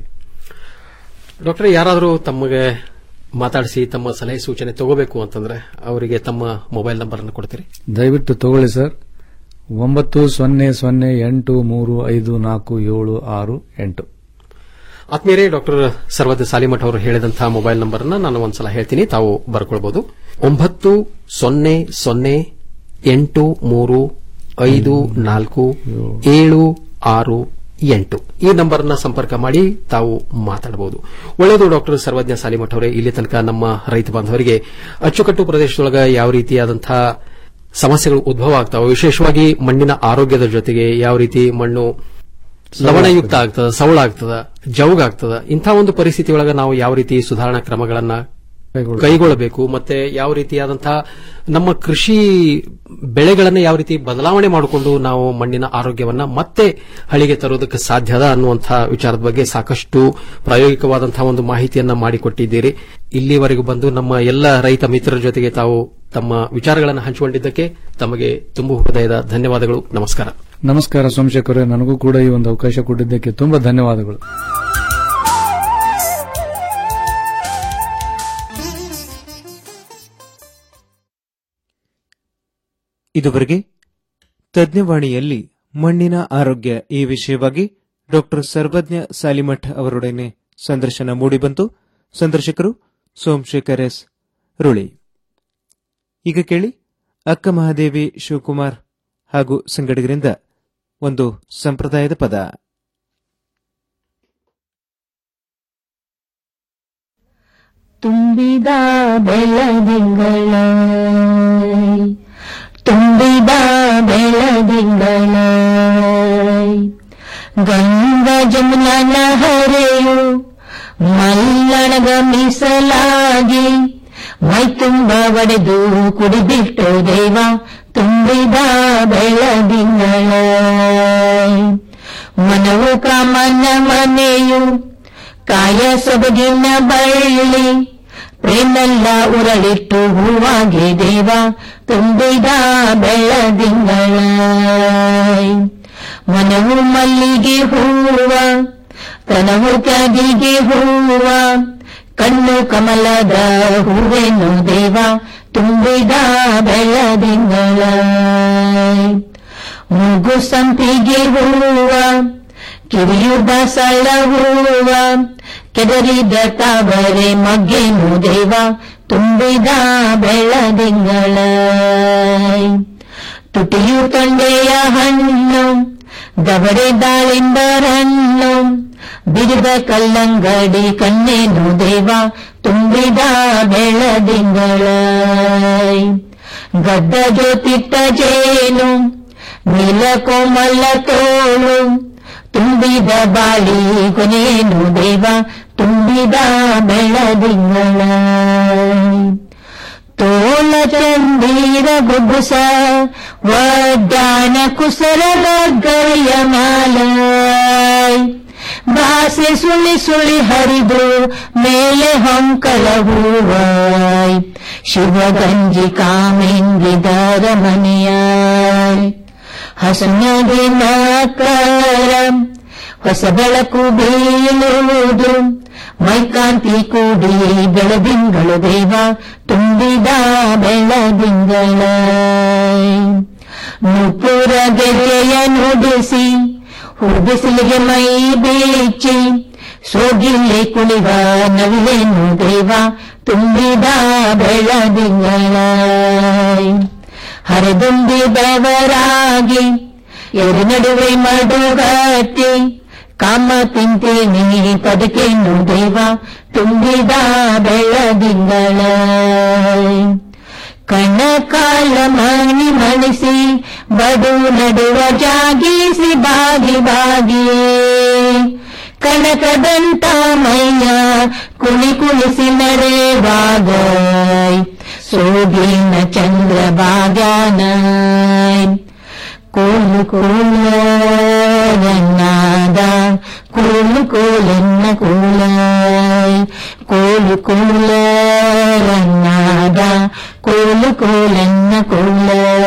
ಡಾಕ್ಟರ್ ಯಾರಾದರೂ ತಮಗೆ ಮಾತಾಡಿಸಿ ತಮ್ಮ ಸಲಹೆ ಸೂಚನೆ ತಗೋಬೇಕು ಅಂತಂದ್ರೆ ಅವರಿಗೆ ತಮ್ಮ ಮೊಬೈಲ್ ನಂಬರ್ ಅನ್ನು ಕೊಡ್ತೀರಿ ದಯವಿಟ್ಟು ತಗೊಳ್ಳಿ ಸರ್ ಒಂಬತ್ತು ಸೊನ್ನೆ ಸೊನ್ನೆ ಎಂಟು ಮೂರು ಐದು ನಾಲ್ಕು ಏಳು ಆರು ಎಂಟು ಆತ್ಮೀಯರೇ ಡಾಕ್ಟರ್ ಸರ್ವದ ಸಾಲಿಮಠ್ ಅವರು ಹೇಳಿದಂತಹ ಮೊಬೈಲ್ ನಂಬರ್ ಅನ್ನ ನಾನು ಒಂದ್ಸಲ ಹೇಳ್ತೀನಿ ತಾವು ಬರ್ಕೊಳ್ಬಹುದು ಒಂಬತ್ತು ಸೊನ್ನೆ ಸೊನ್ನೆ ಎಂಟು ಮೂರು ಐದು ನಾಲ್ಕು ಏಳು ಆರು ಎಂಟು ಈ ನಂಬರ್ ನ ಸಂಪರ್ಕ ಮಾಡಿ ತಾವು ಮಾತಾಡಬಹುದು ಒಳ್ಳೆಯದು ಡಾಕ್ಟರ್ ಸರ್ವಜ್ಞ ಸಾಲಿಮಠ್ ಅವರೇ ಇಲ್ಲಿ ತನಕ ನಮ್ಮ ರೈತ ಬಾಂಧವರಿಗೆ ಅಚ್ಚುಕಟ್ಟು ಪ್ರದೇಶದೊಳಗ ಯಾವ ರೀತಿಯಾದಂತಹ ಸಮಸ್ಯೆಗಳು ಉದ್ಭವ ಆಗ್ತಾವೆ ವಿಶೇಷವಾಗಿ ಮಣ್ಣಿನ ಆರೋಗ್ಯದ ಜೊತೆಗೆ ಯಾವ ರೀತಿ ಮಣ್ಣು ಲವಣಯುಕ್ತ ಆಗ್ತದ ಸವಳ ಆಗ್ತದ ಜೌಗ್ ಆಗ್ತದ ಇಂಥ ಒಂದು ಪರಿಸ್ಥಿತಿ ಒಳಗ ನಾವು ಯಾವ ರೀತಿ ಸುಧಾರಣಾ ಕ್ರಮಗಳನ್ನ ಕೈಗೊಳ್ಳಬೇಕು ಮತ್ತೆ ಯಾವ ರೀತಿಯಾದಂತಹ ನಮ್ಮ ಕೃಷಿ ಬೆಳೆಗಳನ್ನು ಯಾವ ರೀತಿ ಬದಲಾವಣೆ ಮಾಡಿಕೊಂಡು ನಾವು ಮಣ್ಣಿನ ಆರೋಗ್ಯವನ್ನ ಮತ್ತೆ ಹಳಿಗೆ ತರುವುದಕ್ಕೆ ಸಾಧ್ಯದ ಅನ್ನುವಂತಹ ವಿಚಾರದ ಬಗ್ಗೆ ಸಾಕಷ್ಟು ಪ್ರಾಯೋಗಿಕವಾದಂತಹ ಒಂದು ಮಾಹಿತಿಯನ್ನ ಮಾಡಿಕೊಟ್ಟಿದ್ದೀರಿ ಇಲ್ಲಿವರೆಗೂ ಬಂದು ನಮ್ಮ ಎಲ್ಲ ರೈತ ಮಿತ್ರರ ಜೊತೆಗೆ ತಾವು ತಮ್ಮ ವಿಚಾರಗಳನ್ನು ಹಂಚಿಕೊಂಡಿದ್ದಕ್ಕೆ ತಮಗೆ ತುಂಬು ಹೃದಯದ ಧನ್ಯವಾದಗಳು ನಮಸ್ಕಾರ ನಮಸ್ಕಾರ ಸೋಮಶೇಖರ್ ನನಗೂ ಕೂಡ ಈ ಒಂದು ಅವಕಾಶ ಕೊಟ್ಟಿದ್ದಕ್ಕೆ ತುಂಬಾ ಧನ್ಯವಾದಗಳು ಇದುವರೆಗೆ ತಜ್ಞವಾಣಿಯಲ್ಲಿ ಮಣ್ಣಿನ ಆರೋಗ್ಯ ಈ ವಿಷಯವಾಗಿ ಡಾಕ್ಟರ್ ಸರ್ವಜ್ಞ ಸಾಲಿಮಠ್ ಅವರೊಡನೆ ಸಂದರ್ಶನ ಮೂಡಿಬಂತು ಸಂದರ್ಶಕರು ಸೋಮಶೇಖರ್ ಎಸ್ ರುಳಿ ಈಗ ಕೇಳಿ ಅಕ್ಕ ಮಹಾದೇವಿ ಶಿವಕುಮಾರ್ ಹಾಗೂ ಸಂಗಡಿಗರಿಂದ ಒಂದು ಸಂಪ್ರದಾಯದ ಪದ ತುಂಬಿದ ಬೆಳದಿಂಗಳ ತುಂಬಿದ ಬೆಳದಿಂಗಳ ಗಂಗಾ ಜಮುನ ಹರೆಯು ಮಲ್ಲಣಗ ಮೀಸಲಾಗಿ ಮೈ ತುಂಬ ಒಡೆದು ಕುಡಿಬಿಟ್ಟು ದೇವ ತುಂಬಿದ ಬೆಳದಿಂಗಳ ಮನವು ಕಾಮನ ಮನೆಯು ಕಾಯ ಸೊಬಗಿನ ಬಳ್ಳಿ ಪ್ರೇಮೆಲ್ಲ ಉರಳಿಟ್ಟು ಹೂವಾಗಿ ದೇವ ತುಂಬಿದ ಬೆಳದಿಂಗಳ ಮನವು ಮಲ್ಲಿಗೆ ಹೂವ ತನವು ತ್ಯಾಗಿಗೆ ಹೂವ ಕಣ್ಣು ಕಮಲದ ಹೂವೇನು ದೇವ ತುಂಬಿದ ಬೆಳದಿಂಗಳ ಮೂಗು ಸಂಪಿಗೆ ಹೂವ ಕಿವಿಯು ಬಸಳ ಹೂವ ಕೆದರಿದ ತಾವರೆ ಮಗ್ಗೇನು ದೇವ ತುಂಬಿದ ಬೆಳದಿಂಗಳ ತುಟಿಯು ತೊಂಡೆಯ ಹಣ್ಣು ದವಡೆ ದಾಳಿಂಬರ ಹಣ್ಣು ಬಿರಿದ ಕಲ್ಲಂಗಡಿ ಕಣ್ಣೇನು ದೇವ ತುಂಬಿದ ಬೆಳದಿಂಗಳ ಗದ್ದ ಜೋತಿಟ್ಟ ಜೇನು ನೀಲ ಕೋಮಲ ತೋಳು ತುಂಬಿದ ಬಾಳಿ ಕೊನೇನು ದೇವ ತುಂಬಿದ ಬೆಳದಿಂಗಳ ತೋಳ ಚಂದೀರ ಗುಬ್ಬುಸ ವಡ್ಡಾನ ಕುಸರದ ಗರಿಯ ಮಾಲ ಭಾಸೆ ಸುಳಿ ಸುಳಿ ಹರಿದು ಮೇಲೆ ಹೊಂಕಲ ಹೂವಾಯ್ ಶಿವಗಂಜಿ ಕಾಮೆಂಗಿದರ ಮನೆಯಾಯ್ ಹಸನಗೆ ಮಾಕಾರ ಹೊಸ ಬೆಳಕು ಬೀಳುವುದು ಮೈಕಾಂತಿ ಕೂಡಿ ಬೆಳದಿಂಗಳು ದೇವ ತುಂಬಿದ ಬೆಳದಿಂಗಳ ನುಪುರ ಗೆರೆಯ ನುಡಿಸಿ ಹೂಬಿಸಿಲಿಗೆ ಮೈ ಬೀಚಿ ಸೋಗಿಲ್ಲಿ ಕುಣಿವ ನವಿಲೇನು ದೇವ ತುಂಬಿದ ಬೆಳದಿಂಗಳ ಹರಿದುಂಬಿ ಬೆವರಾಗಿ ಎರು ನಡುವೆ ಮಡುಗಟ್ಟಿ ಕಾಮ ತಿಂತೀನಿ ಪದಕೇನು ದೇವ ತುಂಬಿದ ಬೆಳದಿಂಗಳ ಕಣ್ಣ ಕಾಲ ಮಣಿ ಮಣಿಸಿ ಬಡು ನಡುವ ಜಾಗಿಸಿ ಬಾಗಿ ಬಾಗಿ ಕನಕದಂತ ಮೈಯ ಕುಣಿ ಕುಣಿಸಿ ನಡೆವಾಗ ಸೋಗಿನ ಚಂದ್ರ ಬಾಗ್ಯಾನ ಕೋಲು ಕೋಲನಾದ ಕೋಲು ಕೋಲೆನ್ನ ಕೋಲ ಕೋಲು ಕೋಲನಾದ ಕೋಲು ಕೋಲೆನ್ನ ಕೋಲ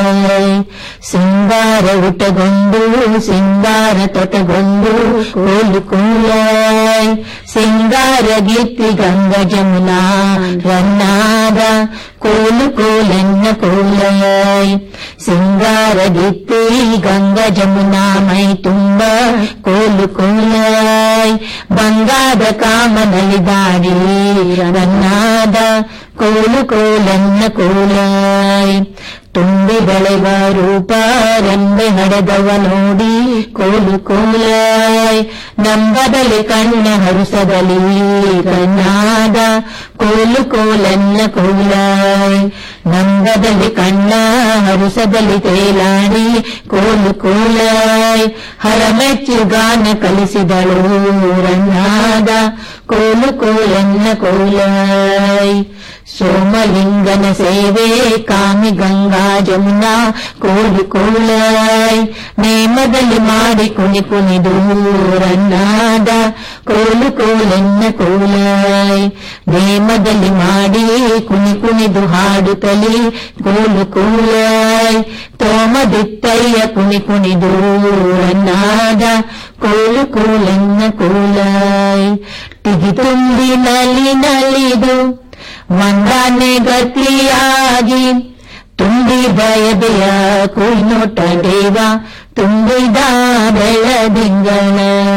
ಸಿಂಗಾರ ಉಟಗೊಂಡು ಸಿಂಗಾರ ತೊಟಗೊಂಡು ಕೋಲು ಕೋಲಾಯ್ ಸಿಂಗಾರ ಗೀತಿ ಗಂಗ ಜಮುನಾ ರನ್ನಾದ ಕೋಲು ಕೋಲೆನ್ನ ಕೋಲಾಯ್ ಸಿಂಗಾರ ಗೀತಿ ಗಂಗ ಜಮುನಾ ಮೈ ತುಂಬ ಕೋಲು ಕೋಲಾಯ್ ಬಂಗಾದ ಕಾಮನಲ್ಲಿ ದಾಡಿ ರನ್ನಾದ ಕೋಲು ಕೋಲನ್ನ ಕೋಲಾಯ್ ತುಂಬಿ ಬೆಳೆವ ರೂಪ ರೆಂಬೆ ಹಡೆದವ ನೋಡಿ ಕೋಲು ಕೋಲಾಯ್ ನಂಬದಲಿ ಕಣ್ಣ ಹರುಸದಲಿ ಕಣ್ಣಾದ ಕೋಲು ಕೋಲನ್ನ ಕೋಲಾಯ್ ನಂಬದಲಿ ಕಣ್ಣ ಹರುಸದಲಿ ತೇಲಾಡಿ ಕೋಲು ಕೋಲಾಯ್ ಹರಮೆಚ್ಚು ಗಾನ ಕಲಿಸಿದಳು ರನ್ನಾದ ಕೋಲು ಕೋಲನ್ನ ಕೋಲಾಯ್ ಸೋಮಲಿಂಗನ ಸೇವೆ ಕಾಮಿ ಗಂಗಾ ಜಮುನಾ ಕೋಲು ಕೋಲಾಯ್ ನೇಮದಲ್ಲಿ ಮಾಡಿ ಕುಣಿ ಕುಣಿದು ರನ್ನಾದ ಕೋಲು ಕೋಲೆನ್ನ ಕೋಲಾಯ್ ನೇಮದಲ್ಲಿ ಮಾಡಿ ಕುಣಿ ಕುಣಿದು ಹಾಡುತ್ತಲಿ ಕೋಲು ಕೋಲಾಯ್ ತೋಮದಿತ್ತಯ್ಯ ಕುಣಿ ಕುಣಿದು ರನ್ನಾದ ಕೋಲು ಕೋಲೆನ್ನ ಕೋಲಾಯ್ ತಿಗಿ ತುಂಬಿ ನಲಿ ನಲಿದು ಮಂದಾನೆ ಗತಿಯಾಗಿ ತುಂಬಿದ ಎದೆಯ ಕುಯ್ನೋಟ ದೇವ ತುಂಬಿದ ಬೆಳದಿಂಗಳ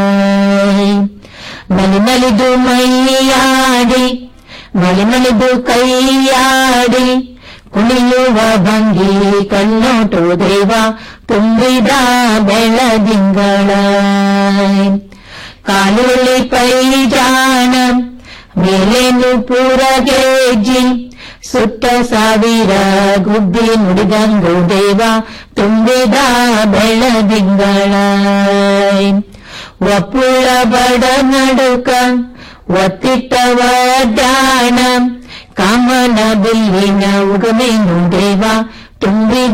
ನಲಿ ನಲಿದು ಮೈಯಾಡಿ ನಲಿ ನಲಿದು ಕೈಯಾಡಿ ಕುಣಿಯುವ ಭಂಗಿ ಕಣ್ಣೋಟು ದೇವ ತುಂಬಿದ ಬೆಳದಿಂಗಳ ಕಾಲುಳಿ ಪೈಜಾಣ ಮೇಲೇನು ಪೂರ ಗೆಜ್ಜಿ ಸುತ್ತ ಸಾವಿರ ಗುಬ್ಬಿ ನುಡಿದಂಗು ದೇವ ತುಂಬಿದ ಬೆಳದಿಂಗಳ ಒಪ್ಪುಳ ಬಡ ನಡುಕ ಒತ್ತಿಟ್ಟವ ದಾಣ ಕಾಮನ ಬಿಲ್ಲಿನ ಉಗಮೇನು ದೇವ ತುಂಬಿದ